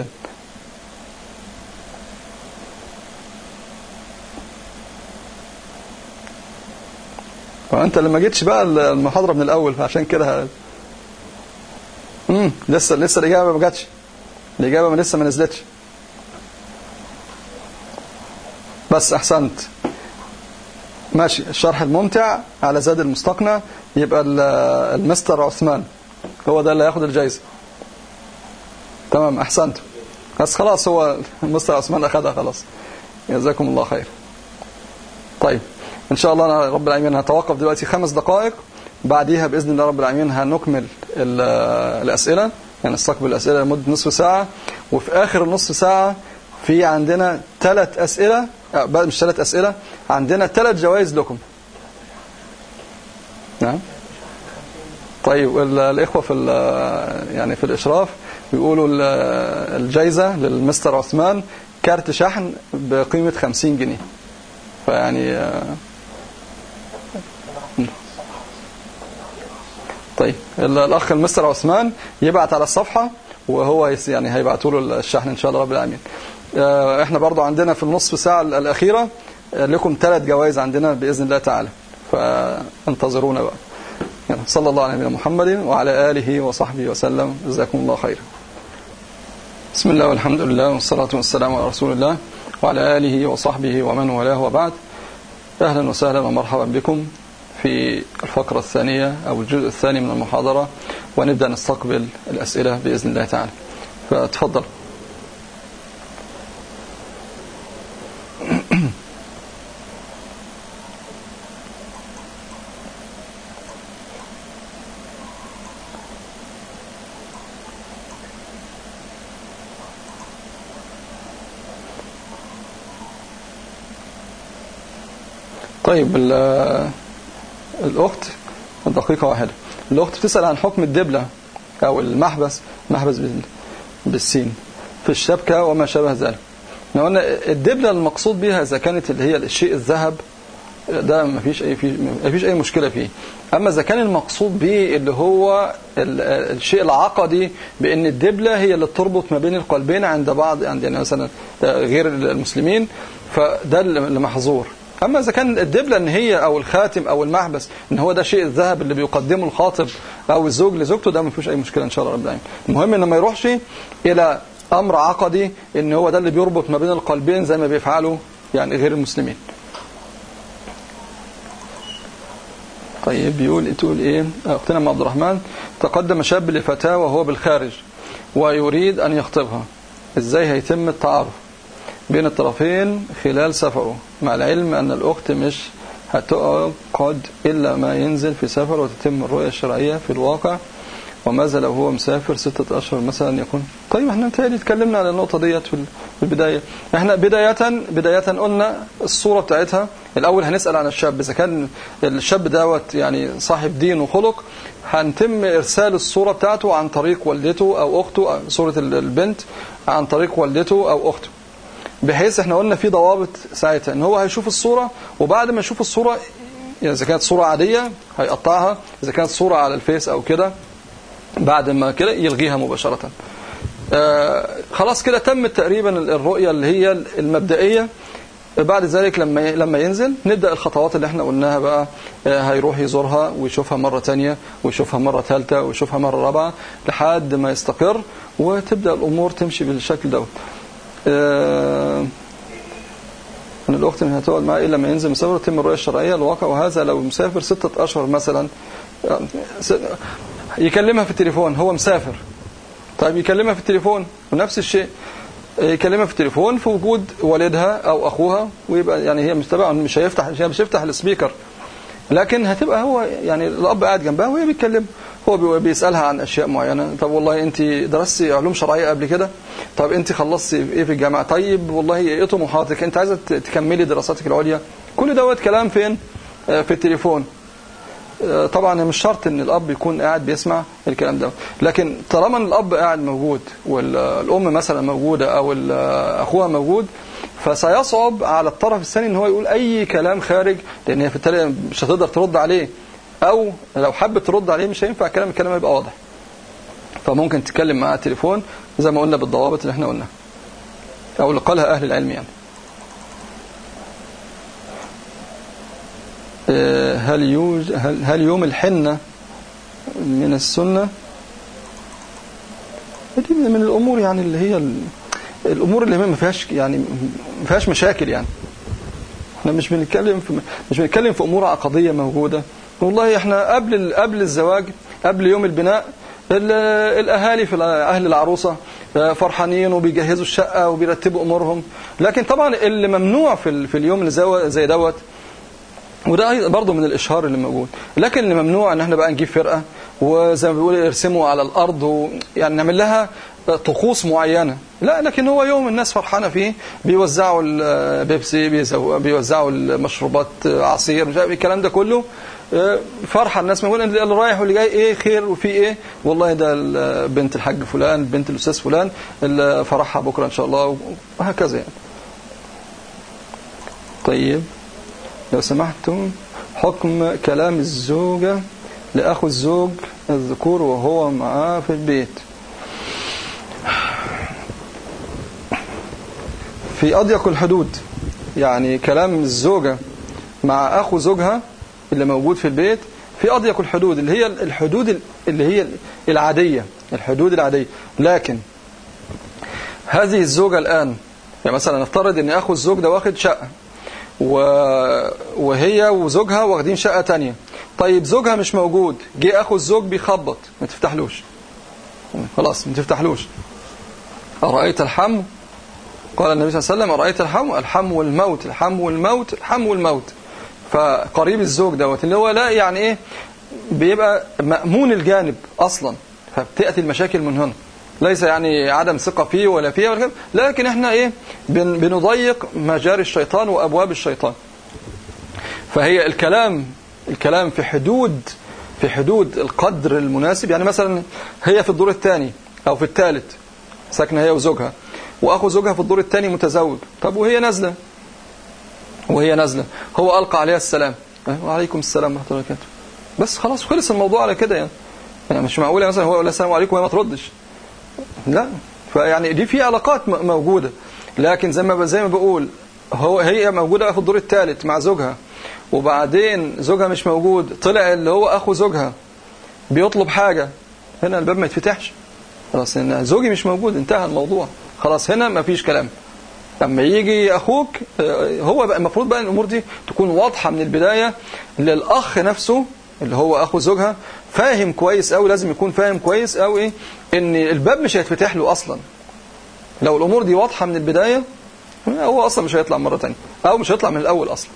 وانت لما جيتش بقى المحاضره من الاول فعشان كده امم لسه لسه الاجابه ما جاتش الاجابه ما لسه ما نزلتش بس احسنت ماشي الشرح الممتع على زاد المستقنع يبقى المستر عثمان هو ده اللي هياخد الجايزه تمام احسنت بس خلاص هو المستر عثمان اخذها خلاص جزاكم الله خير طيب ان شاء الله رب العالمين هتوقف دلوقتي خمس دقائق بعديها باذن الله رب العالمين هنكمل الاسئله يعني نستقبل الاسئله لمده نصف ساعه وفي اخر النصف ساعه في عندنا ثلاث اسئله مش ثلاث اسئله عندنا ثلاث جوائز لكم نعم طيب الاخوه في يعني في الاشراف بيقولوا الجائزه للمستر عثمان كارت شحن بقيمه 50 جنيه فيعني طيب الاخ المستر عثمان يبعت على الصفحه وهو يعني هيبعتوا له الشحن ان شاء الله رب العالمين احنا برضو عندنا في النصف ساعه الاخيره لكم ثلاث جوائز عندنا باذن الله تعالى فانتظرونا بقى يعني صلى الله على نبينا محمد وعلى اله وصحبه وسلم جزاكم الله خيرا بسم الله والحمد لله والصلاه والسلام على رسول الله وعلى اله وصحبه ومن والاه وبعد اهلا وسهلا ومرحبا بكم في الفقرة الثانية أو الجزء الثاني من المحاضرة ونبدأ نستقبل الأسئلة بإذن الله تعالى فتفضل طيب الأخت دقيقة واحدة الأخت بتسأل عن حكم الدبلة أو المحبس محبس بالسين في الشبكة وما شابه ذلك احنا قلنا الدبلة المقصود بها إذا كانت اللي هي الشيء الذهب ده ما فيش أي في ما فيش أي مشكلة فيه أما إذا كان المقصود به اللي هو الشيء العقدي بأن الدبلة هي اللي تربط ما بين القلبين عند بعض عند يعني مثلا غير المسلمين فده اللي محظور أما إذا كان الدبلة إن هي أو الخاتم أو المحبس إن هو ده شيء الذهب اللي بيقدمه الخاطب أو الزوج لزوجته ده ما فيش أي مشكلة إن شاء الله رب العالمين المهم إنه ما يروحش إلى أمر عقدي إن هو ده اللي بيربط ما بين القلبين زي ما بيفعلوا يعني غير المسلمين طيب بيقول تقول ايه اختنا ام عبد الرحمن تقدم شاب لفتاة وهو بالخارج ويريد ان يخطبها ازاي هيتم التعارف بين الطرفين خلال سفره مع العلم ان الاخت مش هتقعد الا ما ينزل في سفر وتتم الرؤية الشرعية في الواقع وماذا لو هو مسافر ستة أشهر مثلا يكون طيب احنا متهيألي اتكلمنا على النقطة ديت في البداية احنا بداية بداية قلنا الصورة بتاعتها الأول هنسأل عن الشاب إذا كان الشاب دوت يعني صاحب دين وخلق هنتم إرسال الصورة بتاعته عن طريق والدته أو أخته صورة البنت عن طريق والدته أو أخته بحيث احنا قلنا في ضوابط ساعتها ان هو هيشوف الصورة وبعد ما يشوف الصورة إذا كانت صورة عادية هيقطعها إذا كانت صورة على الفيس أو كده بعد ما كده يلغيها مباشرة آه خلاص كده تمت تقريبا الرؤية اللي هي المبدئية بعد ذلك لما لما ينزل نبدأ الخطوات اللي احنا قلناها بقى آه هيروح يزورها ويشوفها مرة تانية ويشوفها مرة ثالثة ويشوفها مرة رابعة لحد ما يستقر وتبدأ الأمور تمشي بالشكل دوت آه أن الأخت من هتقعد معاه إلا ما ينزل مسافر يتم الرؤية الشرعية الواقع وهذا لو مسافر ستة أشهر مثلا يكلمها في التليفون هو مسافر طيب يكلمها في التليفون ونفس الشيء يكلمها في التليفون في وجود والدها او اخوها ويبقى يعني هي مش طبعا مش هيفتح مش هيفتح السبيكر لكن هتبقى هو يعني الاب قاعد جنبها وهي بيتكلم هو بيسالها عن اشياء معينه طب والله انت درستي علوم شرعيه قبل كده طب انت خلصتي ايه في الجامعه طيب والله ايه طموحاتك انت عايزه تكملي دراساتك العليا كل دوت كلام فين في التليفون طبعا مش شرط ان الاب يكون قاعد بيسمع الكلام ده لكن طالما الاب قاعد موجود والام مثلا موجوده او اخوها موجود فسيصعب على الطرف الثاني ان هو يقول اي كلام خارج لان هي في التالي مش هتقدر ترد عليه او لو حبت ترد عليه مش هينفع كلام الكلام يبقى واضح فممكن تتكلم معاه تليفون زي ما قلنا بالضوابط اللي احنا قلناها او اللي قالها اهل العلم يعني هل يوج هل, هل يوم الحنة من السنة دي من الأمور يعني اللي هي الأمور اللي ما فيهاش يعني ما فيهاش مشاكل يعني احنا مش بنتكلم في مش بنتكلم في أمور عقدية موجودة والله احنا قبل قبل الزواج قبل يوم البناء الأهالي في أهل العروسة فرحانين وبيجهزوا الشقة وبيرتبوا أمورهم لكن طبعا اللي ممنوع في في اليوم اللي زي دوت وده برضه من الإشهار اللي موجود لكن اللي ممنوع ان احنا بقى نجيب فرقة وزي ما بيقولوا يرسموا على الأرض ويعني نعمل لها طقوس معينة لا لكن هو يوم الناس فرحانة فيه بيوزعوا البيبسي بيوزعوا المشروبات عصير مش عارف الكلام ده كله فرحة الناس موجودة اللي رايح واللي جاي ايه خير وفي ايه والله ده بنت الحاج فلان بنت الأستاذ فلان اللي فرحها بكرة إن شاء الله وهكذا يعني طيب لو سمحتم حكم كلام الزوجة لأخو الزوج الذكور وهو معاه في البيت في أضيق الحدود يعني كلام الزوجة مع أخو زوجها اللي موجود في البيت في أضيق الحدود اللي هي الحدود اللي هي العادية الحدود العادية لكن هذه الزوجة الآن يعني مثلا نفترض ان أخو الزوج ده واخد شقة وهي وزوجها واخدين شقة تانية طيب زوجها مش موجود جه أخو الزوج بيخبط ما تفتحلوش خلاص ما تفتحلوش أرأيت الحم قال النبي صلى الله عليه وسلم أرأيت الحم الحم والموت الحم والموت الحم والموت فقريب الزوج دوت اللي هو لا يعني ايه بيبقى مأمون الجانب أصلا فبتأتي المشاكل من هنا ليس يعني عدم ثقة فيه ولا فيه ولا كده لكن احنا ايه بن بنضيق مجاري الشيطان وأبواب الشيطان فهي الكلام الكلام في حدود في حدود القدر المناسب يعني مثلا هي في الدور الثاني أو في الثالث ساكنة هي وزوجها وأخو زوجها في الدور الثاني متزوج طب وهي نازلة وهي نازلة هو ألقى عليها السلام وعليكم السلام ورحمة الله وبركاته بس خلاص خلص الموضوع على كده يعني. يعني مش معقولة مثلا هو يقول السلام عليكم وهي ما تردش لا فيعني دي في علاقات موجودة لكن زي ما زي ما بقول هو هي موجودة في الدور الثالث مع زوجها وبعدين زوجها مش موجود طلع اللي هو أخو زوجها بيطلب حاجة هنا الباب ما يتفتحش خلاص ان زوجي مش موجود انتهى الموضوع خلاص هنا ما فيش كلام لما يجي أخوك هو بقى المفروض بقى الأمور دي تكون واضحة من البداية للأخ نفسه اللي هو اخو زوجها فاهم كويس قوي لازم يكون فاهم كويس قوي ايه ان الباب مش هيتفتح له اصلا لو الامور دي واضحه من البدايه هو اصلا مش هيطلع مره ثانيه او مش هيطلع من الاول اصلا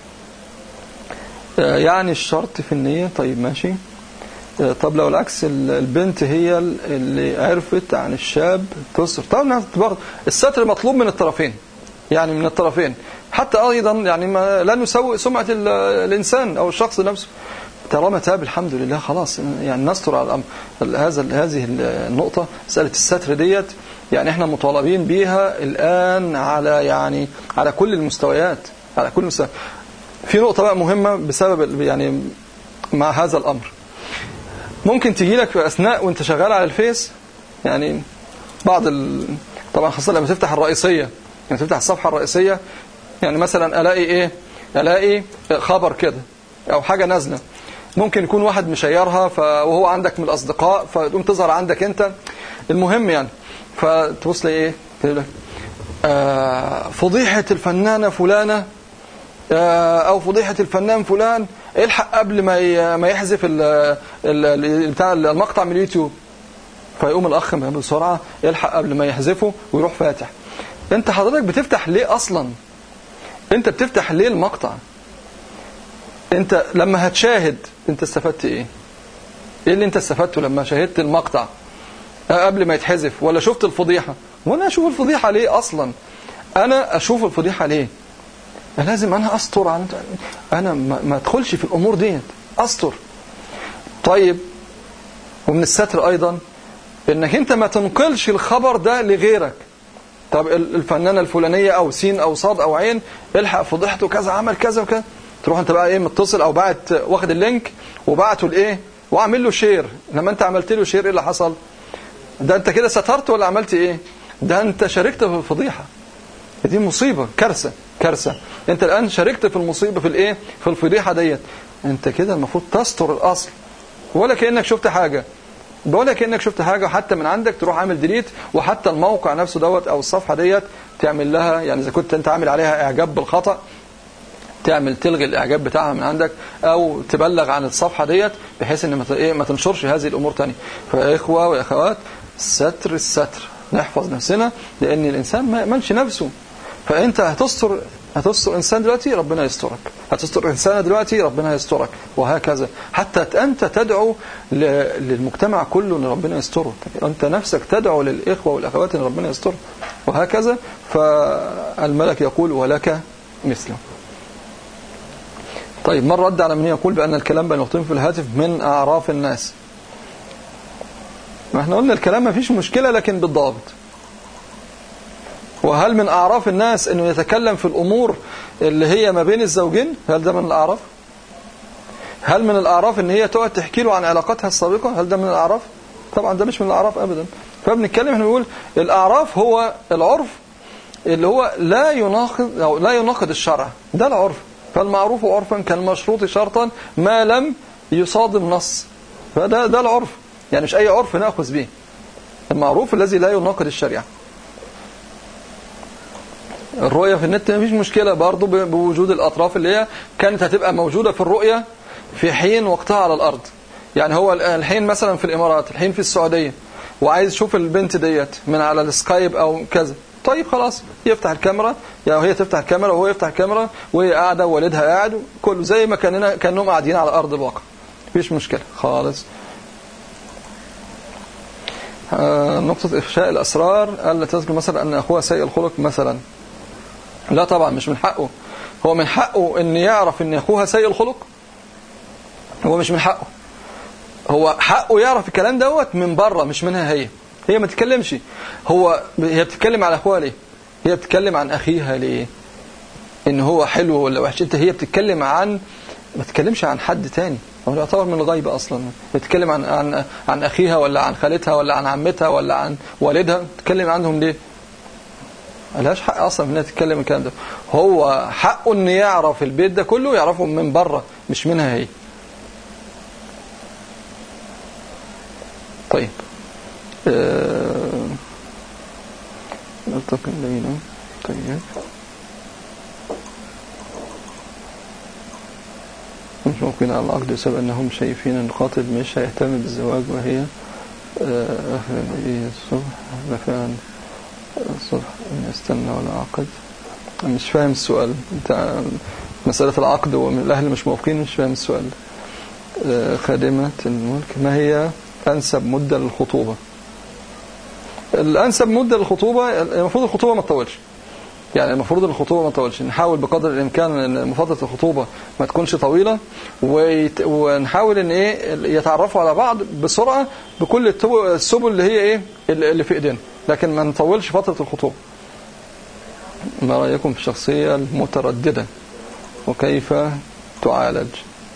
آه، يعني الشرط في النيه طيب ماشي آه، طب لو العكس ال- البنت هي اللي عرفت عن الشاب تصر طبعا برضه الستر مطلوب من الطرفين يعني من الطرفين حتى ايضا يعني ما لا نسوء سمعه ال- الانسان او الشخص نفسه طالما تاب الحمد لله خلاص يعني نستر على الامر هذا هذه النقطه مساله الستر ديت يعني احنا مطالبين بيها الان على يعني على كل المستويات على كل المستويات في نقطه بقى مهمه بسبب ال- يعني مع هذا الامر ممكن تجي لك في اثناء وانت شغال على الفيس يعني بعض ال... طبعا خاصه لما تفتح الرئيسيه يعني تفتح الصفحه الرئيسيه يعني مثلا الاقي ايه الاقي خبر كده او حاجه نازله ممكن يكون واحد مشيرها ف... وهو عندك من الاصدقاء فتقوم تظهر عندك انت المهم يعني فتبص لي ايه تقول لك آه فضيحه الفنانه فلانه آه، او فضيحه الفنان فلان الحق قبل ما ي- ما يحذف ال ال ال- بتاع المقطع من اليوتيوب فيقوم الاخ بسرعه يلحق قبل ما يحذفه ويروح فاتح انت حضرتك بتفتح ليه اصلا انت بتفتح ليه المقطع انت لما هتشاهد انت استفدت ايه ايه اللي انت استفدته لما شاهدت المقطع آه، قبل ما يتحذف ولا شفت الفضيحه وانا اشوف الفضيحه ليه اصلا انا اشوف الفضيحه ليه لازم انا استر عن انا ما ما ادخلش في الامور ديت استر طيب ومن الستر ايضا انك انت ما تنقلش الخبر ده لغيرك طب ال- الفنانه الفلانيه او سين او صاد او عين الحق فضحته كذا عمل كذا وكذا تروح انت بقى ايه متصل او باعت واخد اللينك وبعته لايه واعمل له شير لما انت عملت له شير ايه اللي حصل ده انت كده سترت ولا عملت ايه ده انت شاركت في الفضيحه دي مصيبة كارثة كارثة انت الان شاركت في المصيبة في الايه في الفضيحة ديت انت كده المفروض تستر الاصل ولا كأنك شفت حاجة ولا كأنك شفت حاجة حتى من عندك تروح عامل ديليت وحتى الموقع نفسه دوت او الصفحة ديت تعمل لها يعني اذا كنت انت عامل عليها اعجاب بالخطأ تعمل تلغي الاعجاب بتاعها من عندك او تبلغ عن الصفحه ديت بحيث ان ما ت- ايه ما تنشرش هذه الامور تاني فاخوه واخوات ستر الستر نحفظ نفسنا لان الانسان ما يامنش نفسه فانت هتستر هتستر انسان دلوقتي ربنا يسترك هتستر انسانه دلوقتي ربنا يسترك وهكذا حتى انت تدعو ل- للمجتمع كله ان ربنا يستره انت نفسك تدعو للاخوه والاخوات ان ربنا يستره وهكذا فالملك يقول ولك مثله طيب من رد على من يقول بأن الكلام بين الأختين في الهاتف من أعراف الناس ما احنا قلنا الكلام ما فيش مشكلة لكن بالضابط وهل من أعراف الناس أنه يتكلم في الأمور اللي هي ما بين الزوجين هل ده من الأعراف هل من الأعراف أن هي تقعد تحكي له عن علاقتها السابقة هل ده من الأعراف طبعا ده مش من الأعراف أبدا فبنتكلم احنا بنقول الأعراف هو العرف اللي هو لا يناقض أو لا يناقض الشرع ده العرف فالمعروف عرفا كالمشروط شرطا ما لم يصادم نص فده ده العرف يعني مش أي عرف نأخذ به المعروف الذي لا يناقض الشريعة الرؤية في النت مفيش مشكلة برضو ب- بوجود الأطراف اللي هي كانت هتبقى موجودة في الرؤية في حين وقتها على الأرض يعني هو الآن- الحين مثلا في الإمارات الحين في السعودية وعايز يشوف البنت ديت من على السكايب أو كذا طيب خلاص يفتح الكاميرا يعني هي تفتح الكاميرا وهو يفتح الكاميرا وهي قاعدة ووالدها قاعد كله زي ما كاننا كانهم قاعدين على أرض الواقع مفيش مشكلة خالص آه، نقطة إفشاء الأسرار ألا تذكر مثلا أن أخوها سيء الخلق مثلا لا طبعا مش من حقه هو من حقه أن يعرف أن أخوها سيء الخلق هو مش من حقه هو حقه يعرف الكلام دوت من بره مش منها هي هي ما تتكلمش هو هي بتتكلم على أخوها ليه هي بتتكلم عن أخيها ليه ان هو حلو ولا وحش انت هي بتتكلم عن ما تتكلمش عن حد تاني هو يعتبر من الغيب اصلا بتتكلم عن عن عن اخيها ولا عن خالتها ولا عن عمتها ولا عن والدها بتتكلم عنهم ليه ملهاش حق اصلا انها تتكلم الكلام ده هو حقه ان يعرف البيت ده كله يعرفه من بره مش منها هي طيب آه... نلتقي الليلة طيب مش ممكن على العقد بسبب أنهم شايفين أن الخاطب مش هيهتم بالزواج وهي آه، آخر إيه الصبح فعلا الصبح يستنى ولا عقد مش فاهم السؤال انت مسألة العقد والأهل مش موافقين مش فاهم السؤال آه، خادمة الملك ما هي أنسب مدة للخطوبة الأنسب مدة للخطوبة المفروض الخطوبة ما تطولش يعني المفروض الخطوبة ما تطولش نحاول بقدر الإمكان ان فترة الخطوبة ما تكونش طويلة ويت... ونحاول ان ايه يتعرفوا على بعض بسرعة بكل السبل اللي هي ايه اللي في ايدينا لكن ما نطولش فترة الخطوبة ما رأيكم في الشخصية المترددة وكيف تعالج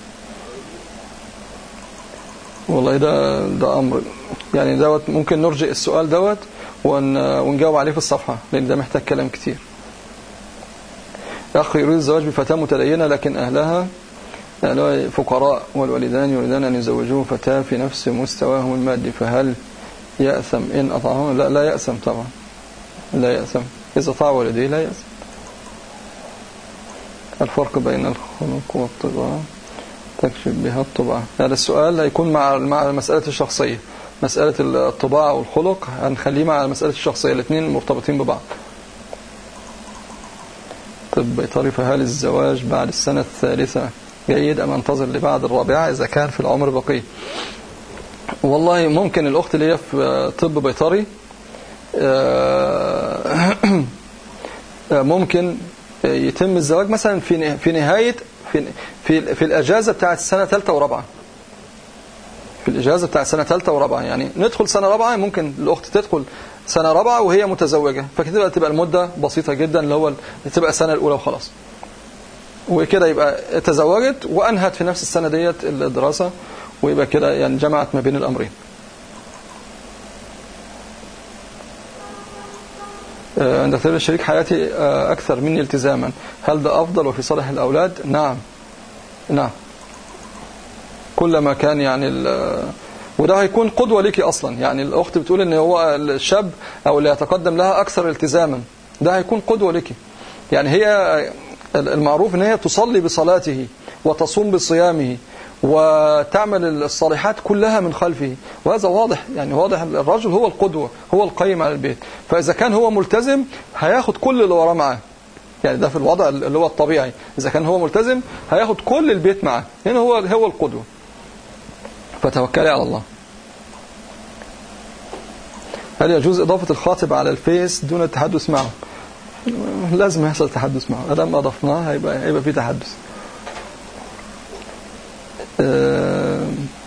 والله ده ده أمر يعني دوت ممكن نرجئ السؤال دوت ونجاوب عليه في الصفحة لأن ده محتاج كلام كتير أخ يريد الزواج بفتاة متدينة لكن أهلها أهلها فقراء والوالدان يريدان أن يزوجوه فتاة في نفس مستواهم المادي فهل يأثم إن أطعهم لا لا يأثم طبعا لا يأثم إذا طاع والديه لا يأثم الفرق بين الخلق والطباع تكشف بها الطباع هذا السؤال هيكون مع مع مسألة الشخصية مسألة الطباع والخلق هنخليه مع مسألة الشخصية الاثنين مرتبطين ببعض طب بيطري فهل الزواج بعد السنة الثالثة جيد أم أنتظر لبعد الرابعة إذا كان في العمر بقي والله ممكن الأخت اللي هي في طب بيطري آه، ممكن يتم الزواج مثلا في في نهاية في في في الأجازة بتاعت السنة ثالثة ورابعة في الإجازة بتاعت سنة ثالثة ورابعة يعني ندخل سنة رابعة ممكن الأخت تدخل سنة رابعة وهي متزوجة فكده تبقى المدة بسيطة جدا اللي هو تبقى السنة الأولى وخلاص وكده يبقى تزوجت وأنهت في نفس السنة ديت الدراسة ويبقى كده يعني جمعت ما بين الأمرين آه، عند اختيار شريك حياتي آه، أكثر مني التزاما هل ده أفضل وفي صالح الأولاد نعم نعم كلما كان يعني وده هيكون قدوة ليكي أصلا يعني الأخت بتقول ان هو الشاب أو اللي يتقدم لها أكثر التزاما ده هيكون قدوة ليكي يعني هي المعروف ان هي تصلي بصلاته وتصوم بصيامه وتعمل الصالحات كلها من خلفه وهذا واضح يعني واضح الرجل هو القدوة هو القيم على البيت فإذا كان هو ملتزم هياخد كل اللي وراه معاه يعني ده في الوضع اللي هو الطبيعي إذا كان هو ملتزم هياخد كل البيت معاه هنا هو هو القدوة فتوكلي على الله هل يجوز إضافة الخاطب على الفيس دون التحدث معه لازم يحصل تحدث معه أدام أضفناه هيبقى, هيبقى في تحدث آه،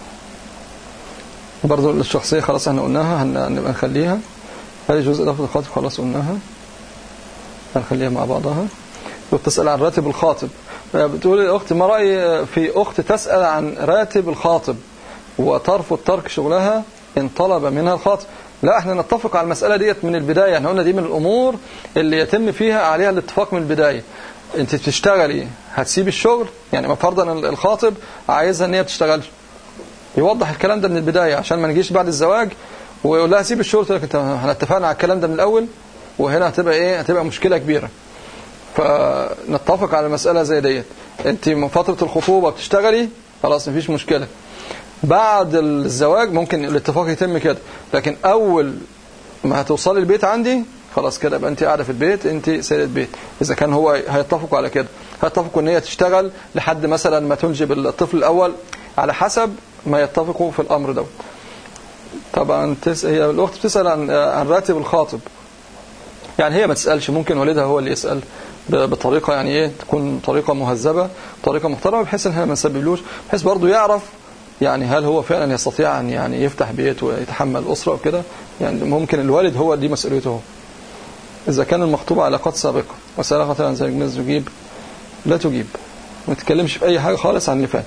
برضو الشخصية خلاص احنا قلناها هنبقى نخليها هل يجوز إضافة الخاطب خلاص قلناها هنخليها مع بعضها وبتسأل عن راتب الخاطب بتقول الأخت ما رأي في أخت تسأل عن راتب الخاطب وترفض ترك شغلها إن طلب منها الخاطب لا احنا نتفق على المسألة ديت من البداية احنا قلنا دي من الأمور اللي يتم فيها عليها الاتفاق من البداية انت بتشتغلي هتسيب الشغل يعني فرضا الخاطب عايزها ان هي بتشتغلش يوضح الكلام ده من البداية عشان ما نجيش بعد الزواج ويقول لها سيب الشغل تقول لك انت احنا اتفقنا على الكلام ده من الأول وهنا هتبقى ايه هتبقى مشكلة كبيرة فنتفق على مسألة زي ديت انت من فترة الخطوبة بتشتغلي خلاص مفيش مشكلة بعد الزواج ممكن الاتفاق يتم كده لكن أول ما هتوصلي البيت عندي خلاص كده يبقى انت قاعده في البيت انت سيده بيت اذا كان هو هيتفقوا على كده هيتفقوا ان هي تشتغل لحد مثلا ما تنجب الطفل الاول على حسب ما يتفقوا في الامر ده طبعا تس... هي الاخت بتسال عن عن راتب الخاطب يعني هي ما تسالش ممكن والدها هو اللي يسال بطريقه يعني ايه تكون طريقه مهذبه طريقه محترمه بحيث ان هي ما نسببلوش بحيث برضه يعرف يعني هل هو فعلا يستطيع أن يعني يفتح بيت ويتحمل أسرة وكده يعني ممكن الوالد هو دي مسؤوليته إذا كان المخطوب علاقات سابقة وسابقة عن ذلك الناس تجيب لا تجيب ما تتكلمش في أي حاجة خالص عن اللي فات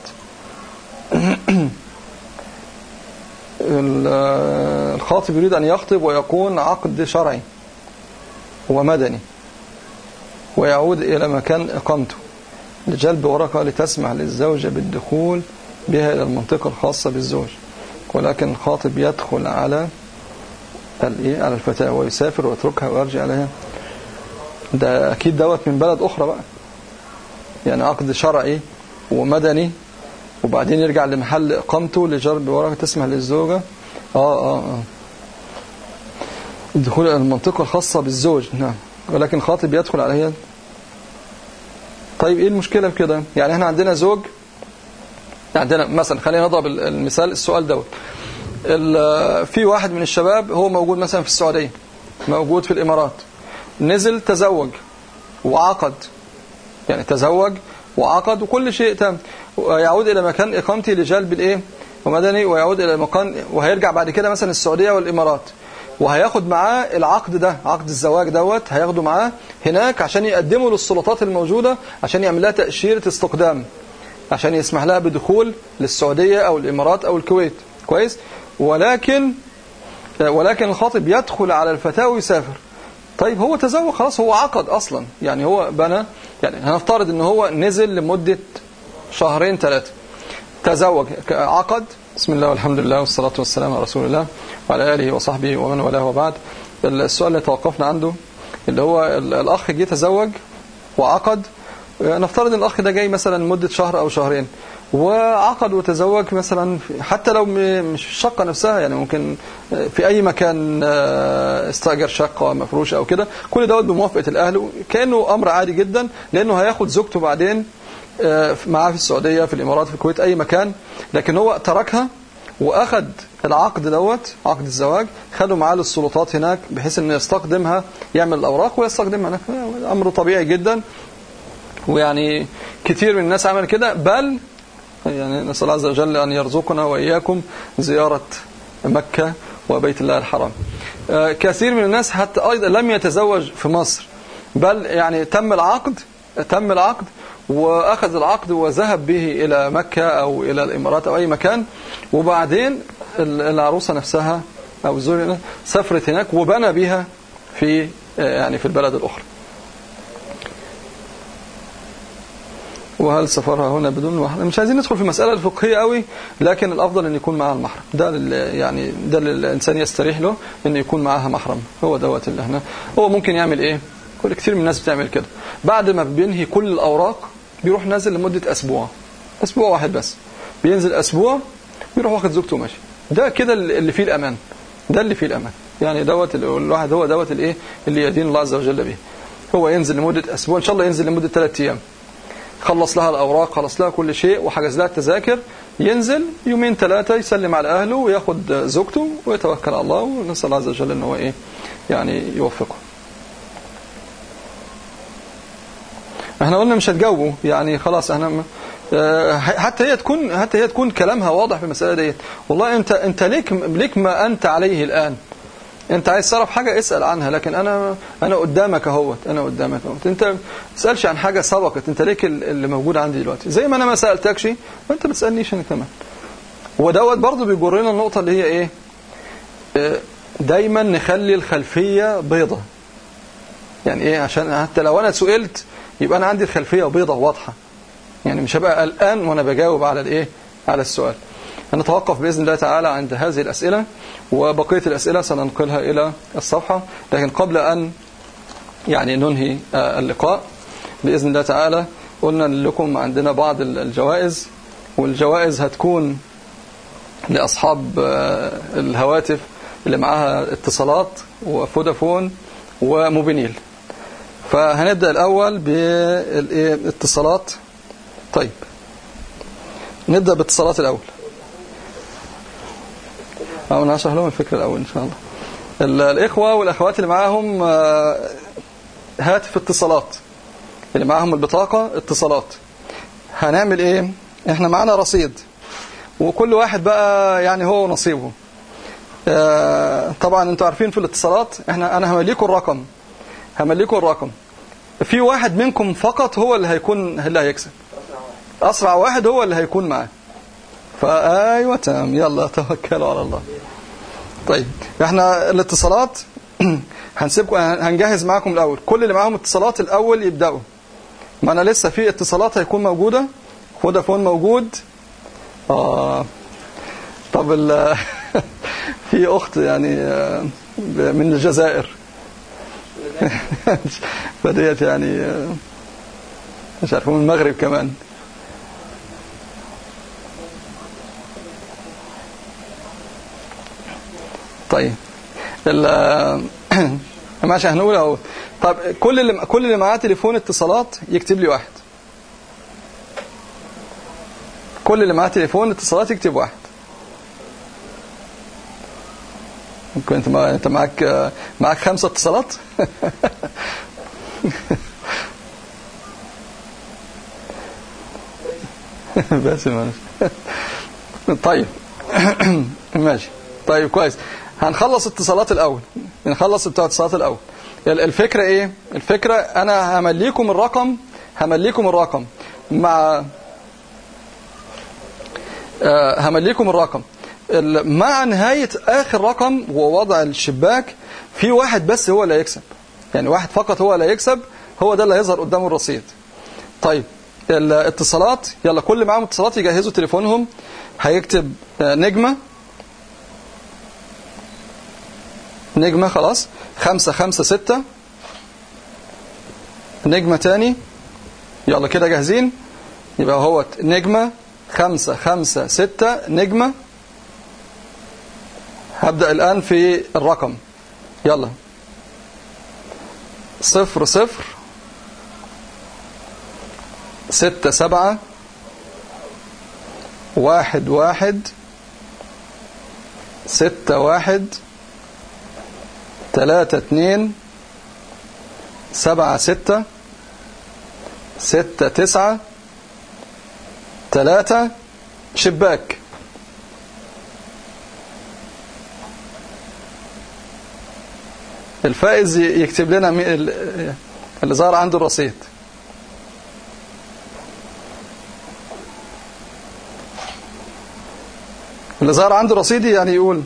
الخاطب يريد أن يخطب ويكون عقد شرعي ومدني ويعود إلى مكان إقامته لجلب ورقة لتسمح للزوجة بالدخول بها إلى المنطقة الخاصة بالزوج ولكن الخاطب يدخل على الايه على الفتاة ويسافر ويتركها ويرجع عليها ده أكيد دوت من بلد أخرى بقى يعني عقد شرعي ومدني وبعدين يرجع لمحل اقامته لجر بورقه تسمح للزوجه اه اه اه الدخول الى المنطقه الخاصه بالزوج نعم ولكن خاطب يدخل عليها طيب ايه المشكله في كده يعني احنا عندنا زوج عندنا مثلا خلينا نضرب المثال السؤال دوت في واحد من الشباب هو موجود مثلا في السعوديه موجود في الامارات نزل تزوج وعقد يعني تزوج وعقد وكل شيء تم ويعود إلى مكان إقامتي لجلب الإيه ومدني ويعود إلى مكان وهيرجع بعد كده مثلا السعودية والإمارات وهياخد معاه العقد ده عقد الزواج دوت هياخده معاه هناك عشان يقدمه للسلطات الموجودة عشان يعمل لها تأشيرة استقدام عشان يسمح لها بدخول للسعودية أو الإمارات أو الكويت كويس ولكن ولكن الخاطب يدخل على الفتاة ويسافر طيب هو تزوج خلاص هو عقد أصلا يعني هو بنى يعني هنفترض ان هو نزل لمدة شهرين ثلاثة تزوج عقد بسم الله والحمد لله والصلاة والسلام على رسول الله وعلى آله وصحبه ومن والاه وبعد السؤال اللي توقفنا عنده اللي هو الأخ جه تزوج وعقد نفترض ان الأخ ده جاي مثلا لمدة شهر أو شهرين وعقد وتزوج مثلا حتى لو مش في الشقة نفسها يعني ممكن في أي مكان استأجر شقة مفروشة أو كده كل دوت بموافقة الأهل كأنه أمر عادي جدا لأنه هياخد زوجته بعدين معاه في السعودية في الإمارات في الكويت أي مكان لكن هو تركها وأخذ العقد دوت عقد الزواج خده معاه للسلطات هناك بحيث أنه يستخدمها يعمل الأوراق ويستخدمها هناك أمر طبيعي جدا ويعني كتير من الناس عمل كده بل يعني نسأل الله عز وجل أن يرزقنا وإياكم زيارة مكة وبيت الله الحرام كثير من الناس حتى أيضا لم يتزوج في مصر بل يعني تم العقد تم العقد وأخذ العقد وذهب به إلى مكة أو إلى الإمارات أو أي مكان وبعدين العروسة نفسها أو الزوجة سافرت هناك وبنى بها في يعني في البلد الأخرى وهل سفرها هنا بدون محرم مش عايزين ندخل في المسألة الفقهية قوي لكن الأفضل أن يكون معها المحرم ده يعني ده اللي الإنسان يستريح له أن يكون معها محرم هو دوت اللي احنا هو ممكن يعمل إيه كل كتير من الناس بتعمل كده بعد ما بينهي كل الأوراق بيروح نازل لمدة أسبوع أسبوع واحد بس بينزل أسبوع بيروح واخد زوجته وماشي ده كده اللي فيه الأمان ده اللي فيه الأمان يعني دوت الواحد هو دوت الإيه اللي يدين الله عز وجل به هو ينزل لمدة أسبوع إن شاء الله ينزل لمدة ثلاث أيام خلص لها الأوراق خلص لها كل شيء وحجز لها التذاكر ينزل يومين ثلاثة يسلم على أهله وياخد زوجته ويتوكل على الله ونسأل الله عز وجل أنه هو إيه يعني يوفقه احنا قلنا مش هتجاوبوا يعني خلاص احنا حتى هي تكون حتى هي تكون كلامها واضح في المسألة ديت والله انت انت ليك ليك ما انت عليه الآن انت عايز تعرف حاجة اسأل عنها لكن انا انا قدامك اهوت انا قدامك اهوت انت ما تسالش عن حاجة سبقت انت ليك اللي موجود عندي دلوقتي زي ما انا ما سالتكش وانت ما تسالنيش انا كمان ودوت برضه بيجرنا النقطة اللي هي ايه دايما نخلي الخلفية بيضة يعني ايه عشان حتى لو انا سئلت يبقى انا عندي الخلفية بيضة واضحة يعني مش هبقى قلقان وانا بجاوب على الايه على السؤال هنتوقف بإذن الله تعالى عند هذه الأسئلة وبقية الأسئلة سننقلها إلى الصفحة لكن قبل أن يعني ننهي اللقاء بإذن الله تعالى قلنا لكم عندنا بعض الجوائز والجوائز هتكون لأصحاب الهواتف اللي معاها اتصالات وفودافون وموبينيل فهنبدأ الأول بالاتصالات طيب نبدأ باتصالات الأول أو أنا هشرح لهم الفكرة الأول إن شاء الله الإخوة والأخوات اللي معاهم هاتف اتصالات اللي معاهم البطاقة اتصالات هنعمل إيه إحنا معانا رصيد وكل واحد بقى يعني هو ونصيبه طبعا انتوا عارفين في الاتصالات احنا انا همليكم الرقم همليكم الرقم في واحد منكم فقط هو اللي هيكون اللي هيكسب اسرع واحد هو اللي هيكون معاه فايوه تمام يلا توكلوا على الله طيب احنا الاتصالات هنسيبكم هنجهز معاكم الاول كل اللي معاهم اتصالات الاول يبداوا ما انا لسه في اتصالات هيكون موجوده فودافون موجود اه طب في اخت يعني من الجزائر فديت يعني مش عارف من المغرب كمان طيب ماشي هنقول اهو طب كل اللي كل اللي معاه تليفون اتصالات يكتب لي واحد كل اللي معاه تليفون اتصالات يكتب واحد ممكن انت ما انت معاك معاك خمسة اتصالات بس ماشي طيب ماشي طيب كويس هنخلص اتصالات الاول نخلص بتاع اتصالات الاول الفكرة ايه الفكرة انا همليكم الرقم همليكم الرقم مع آه همليكم الرقم مع نهاية آخر رقم ووضع الشباك في واحد بس هو اللي هيكسب يعني واحد فقط هو اللي هيكسب هو ده اللي هيظهر قدامه الرصيد طيب الاتصالات يلا كل معاهم اتصالات يجهزوا تليفونهم هيكتب نجمة نجمة خلاص خمسة خمسة ستة نجمة تاني يلا كده جاهزين يبقى هو نجمة خمسة خمسة ستة نجمة هبدأ الآن في الرقم يلا صفر صفر ستة سبعة واحد واحد ستة واحد تلاتة اتنين سبعة ستة ستة تسعة تلاتة شباك الفائز يكتب لنا اللي ظهر عنده الرصيد اللي ظهر عنده رصيدي يعني يقول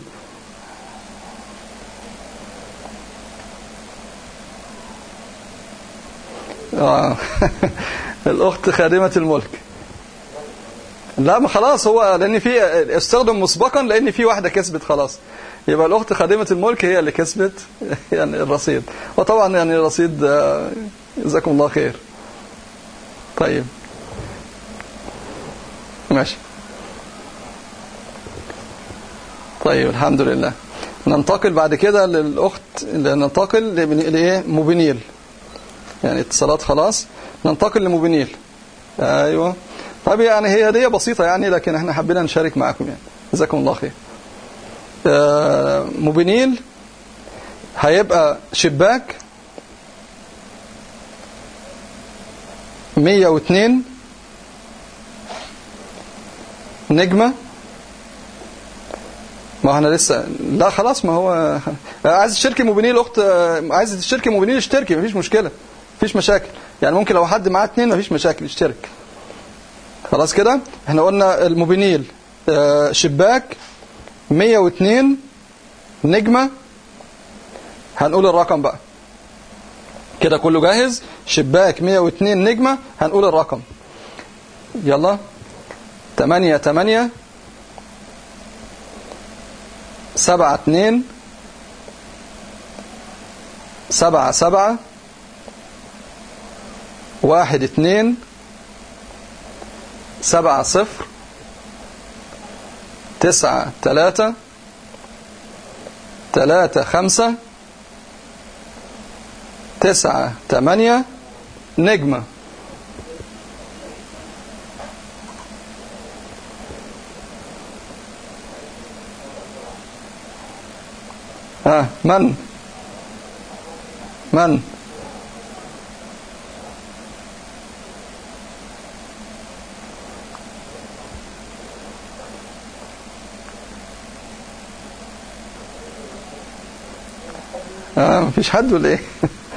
آه. الأخت خادمة الملك لا ما خلاص هو لأن في استخدم مسبقا لأن في واحدة كسبت خلاص يبقى الأخت خادمة الملك هي اللي كسبت يعني الرصيد وطبعا يعني الرصيد جزاكم الله خير طيب ماشي طيب الحمد لله ننتقل بعد كده للأخت ننتقل لإيه مبنيل يعني اتصالات خلاص ننتقل لمبنيل أيوة طيب يعني هي هدية بسيطة يعني لكن احنا حبينا نشارك معكم يعني جزاكم الله خير آه مبنيل هيبقى شباك 102 نجمة ما احنا لسه لا خلاص ما هو عايز تشتركي موبينيل اخت عايز تشتركي موبينيل اشتركي مفيش مشكله مفيش مشاكل يعني ممكن لو حد معاه اتنين مفيش مشاكل اشترك خلاص كده احنا قلنا الموبينيل شباك 102 نجمه هنقول الرقم بقى كده كله جاهز شباك 102 نجمه هنقول الرقم يلا 8 8 سبعة اتنين سبعة سبعة واحد اتنين سبعة صفر تسعة تلاتة تلاتة خمسة تسعة تمانية نجمة ها من من آه مفيش حد ولا ايه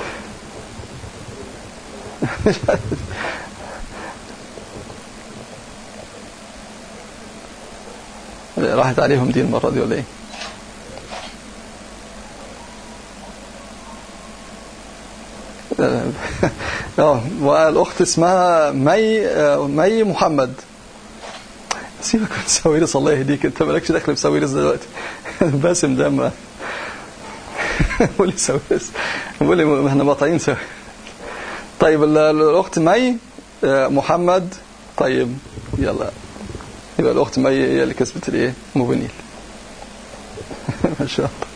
مفيش حد راحت عليهم دي المرة دي ولا ايه اه والاخت اسمها مي مي محمد سيبك من ساويرس الله يهديك انت مالكش دخل في ساويرس دلوقتي باسم ده ما قول لي ساويرس قول لي احنا مقاطعين سوا طيب الاخت مي محمد طيب يلا يبقى الاخت مي هي اللي كسبت الايه موبينيل ما شاء الله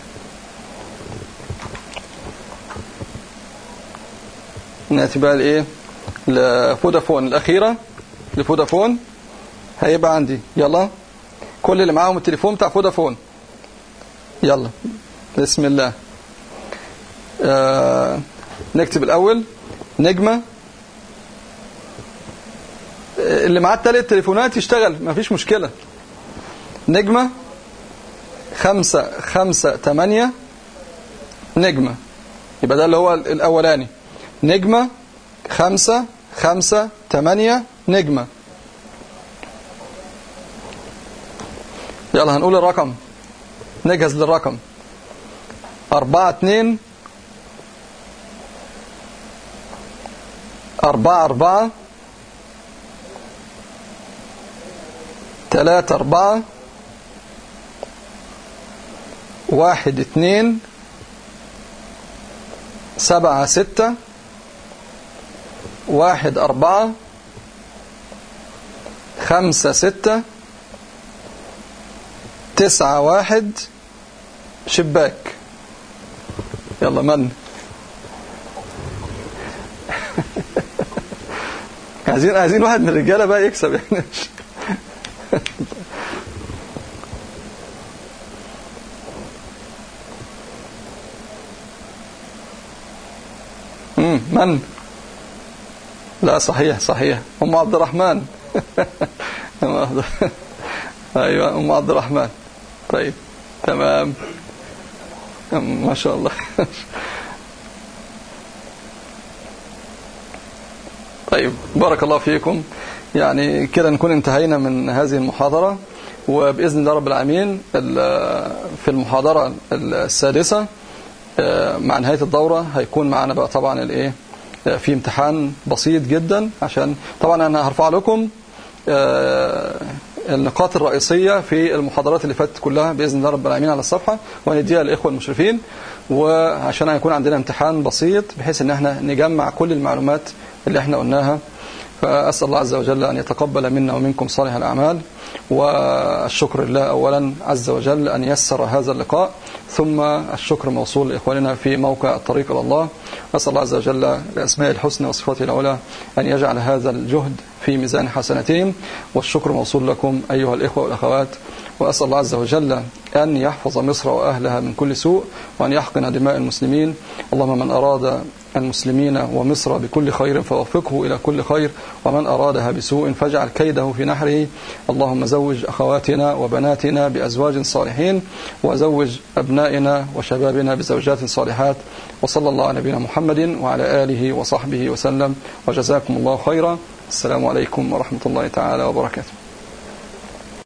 نأتي بقى لإيه لفودافون الأخيرة لفودافون هيبقى عندي يلا كل اللي معاهم التليفون بتاع فودافون يلا بسم الله آه نكتب الأول نجمة اللي معاه التلات تليفونات يشتغل ما فيش مشكلة نجمة خمسة خمسة تمانية نجمة يبقى ده اللي هو الأولاني نجمة خمسة خمسة تمانية نجمة يلا هنقول الرقم نجهز للرقم أربعة اتنين أربعة أربعة تلاتة أربعة واحد اتنين سبعة ستة واحد أربعة خمسة ستة تسعة واحد شباك يلا من عايزين عايزين واحد من الرجاله بقى يكسب يعني مم. من لا صحيح صحيح ام عبد الرحمن أم عبد... ايوه ام عبد الرحمن طيب تمام ما شاء الله طيب بارك الله فيكم يعني كده نكون انتهينا من هذه المحاضرة وبإذن الله رب العالمين في المحاضرة السادسة مع نهاية الدورة هيكون معنا بقى طبعا الايه في امتحان بسيط جدا عشان طبعا انا هرفع لكم النقاط الرئيسية في المحاضرات اللي فاتت كلها بإذن الله رب العالمين على الصفحة ونديها للإخوة المشرفين وعشان هيكون عندنا امتحان بسيط بحيث ان احنا نجمع كل المعلومات اللي احنا قلناها فأسأل الله عز وجل أن يتقبل منا ومنكم صالح الأعمال والشكر لله أولا عز وجل أن يسر هذا اللقاء ثم الشكر موصول لإخواننا في موقع الطريق إلى الله أسأل الله عز وجل بأسماء الحسنى وصفاته العلى أن يجعل هذا الجهد في ميزان حسنتهم والشكر موصول لكم أيها الإخوة والأخوات وأسأل الله عز وجل أن يحفظ مصر وأهلها من كل سوء وأن يحقن دماء المسلمين اللهم من أراد المسلمين ومصر بكل خير فوفقه إلى كل خير ومن أرادها بسوء فاجعل كيده في نحره اللهم زوج أخواتنا وبناتنا بأزواج صالحين وزوج أبنائنا وشبابنا بزوجات صالحات وصلى الله على نبينا محمد وعلى آله وصحبه وسلم وجزاكم الله خيرا السلام عليكم ورحمة الله تعالى وبركاته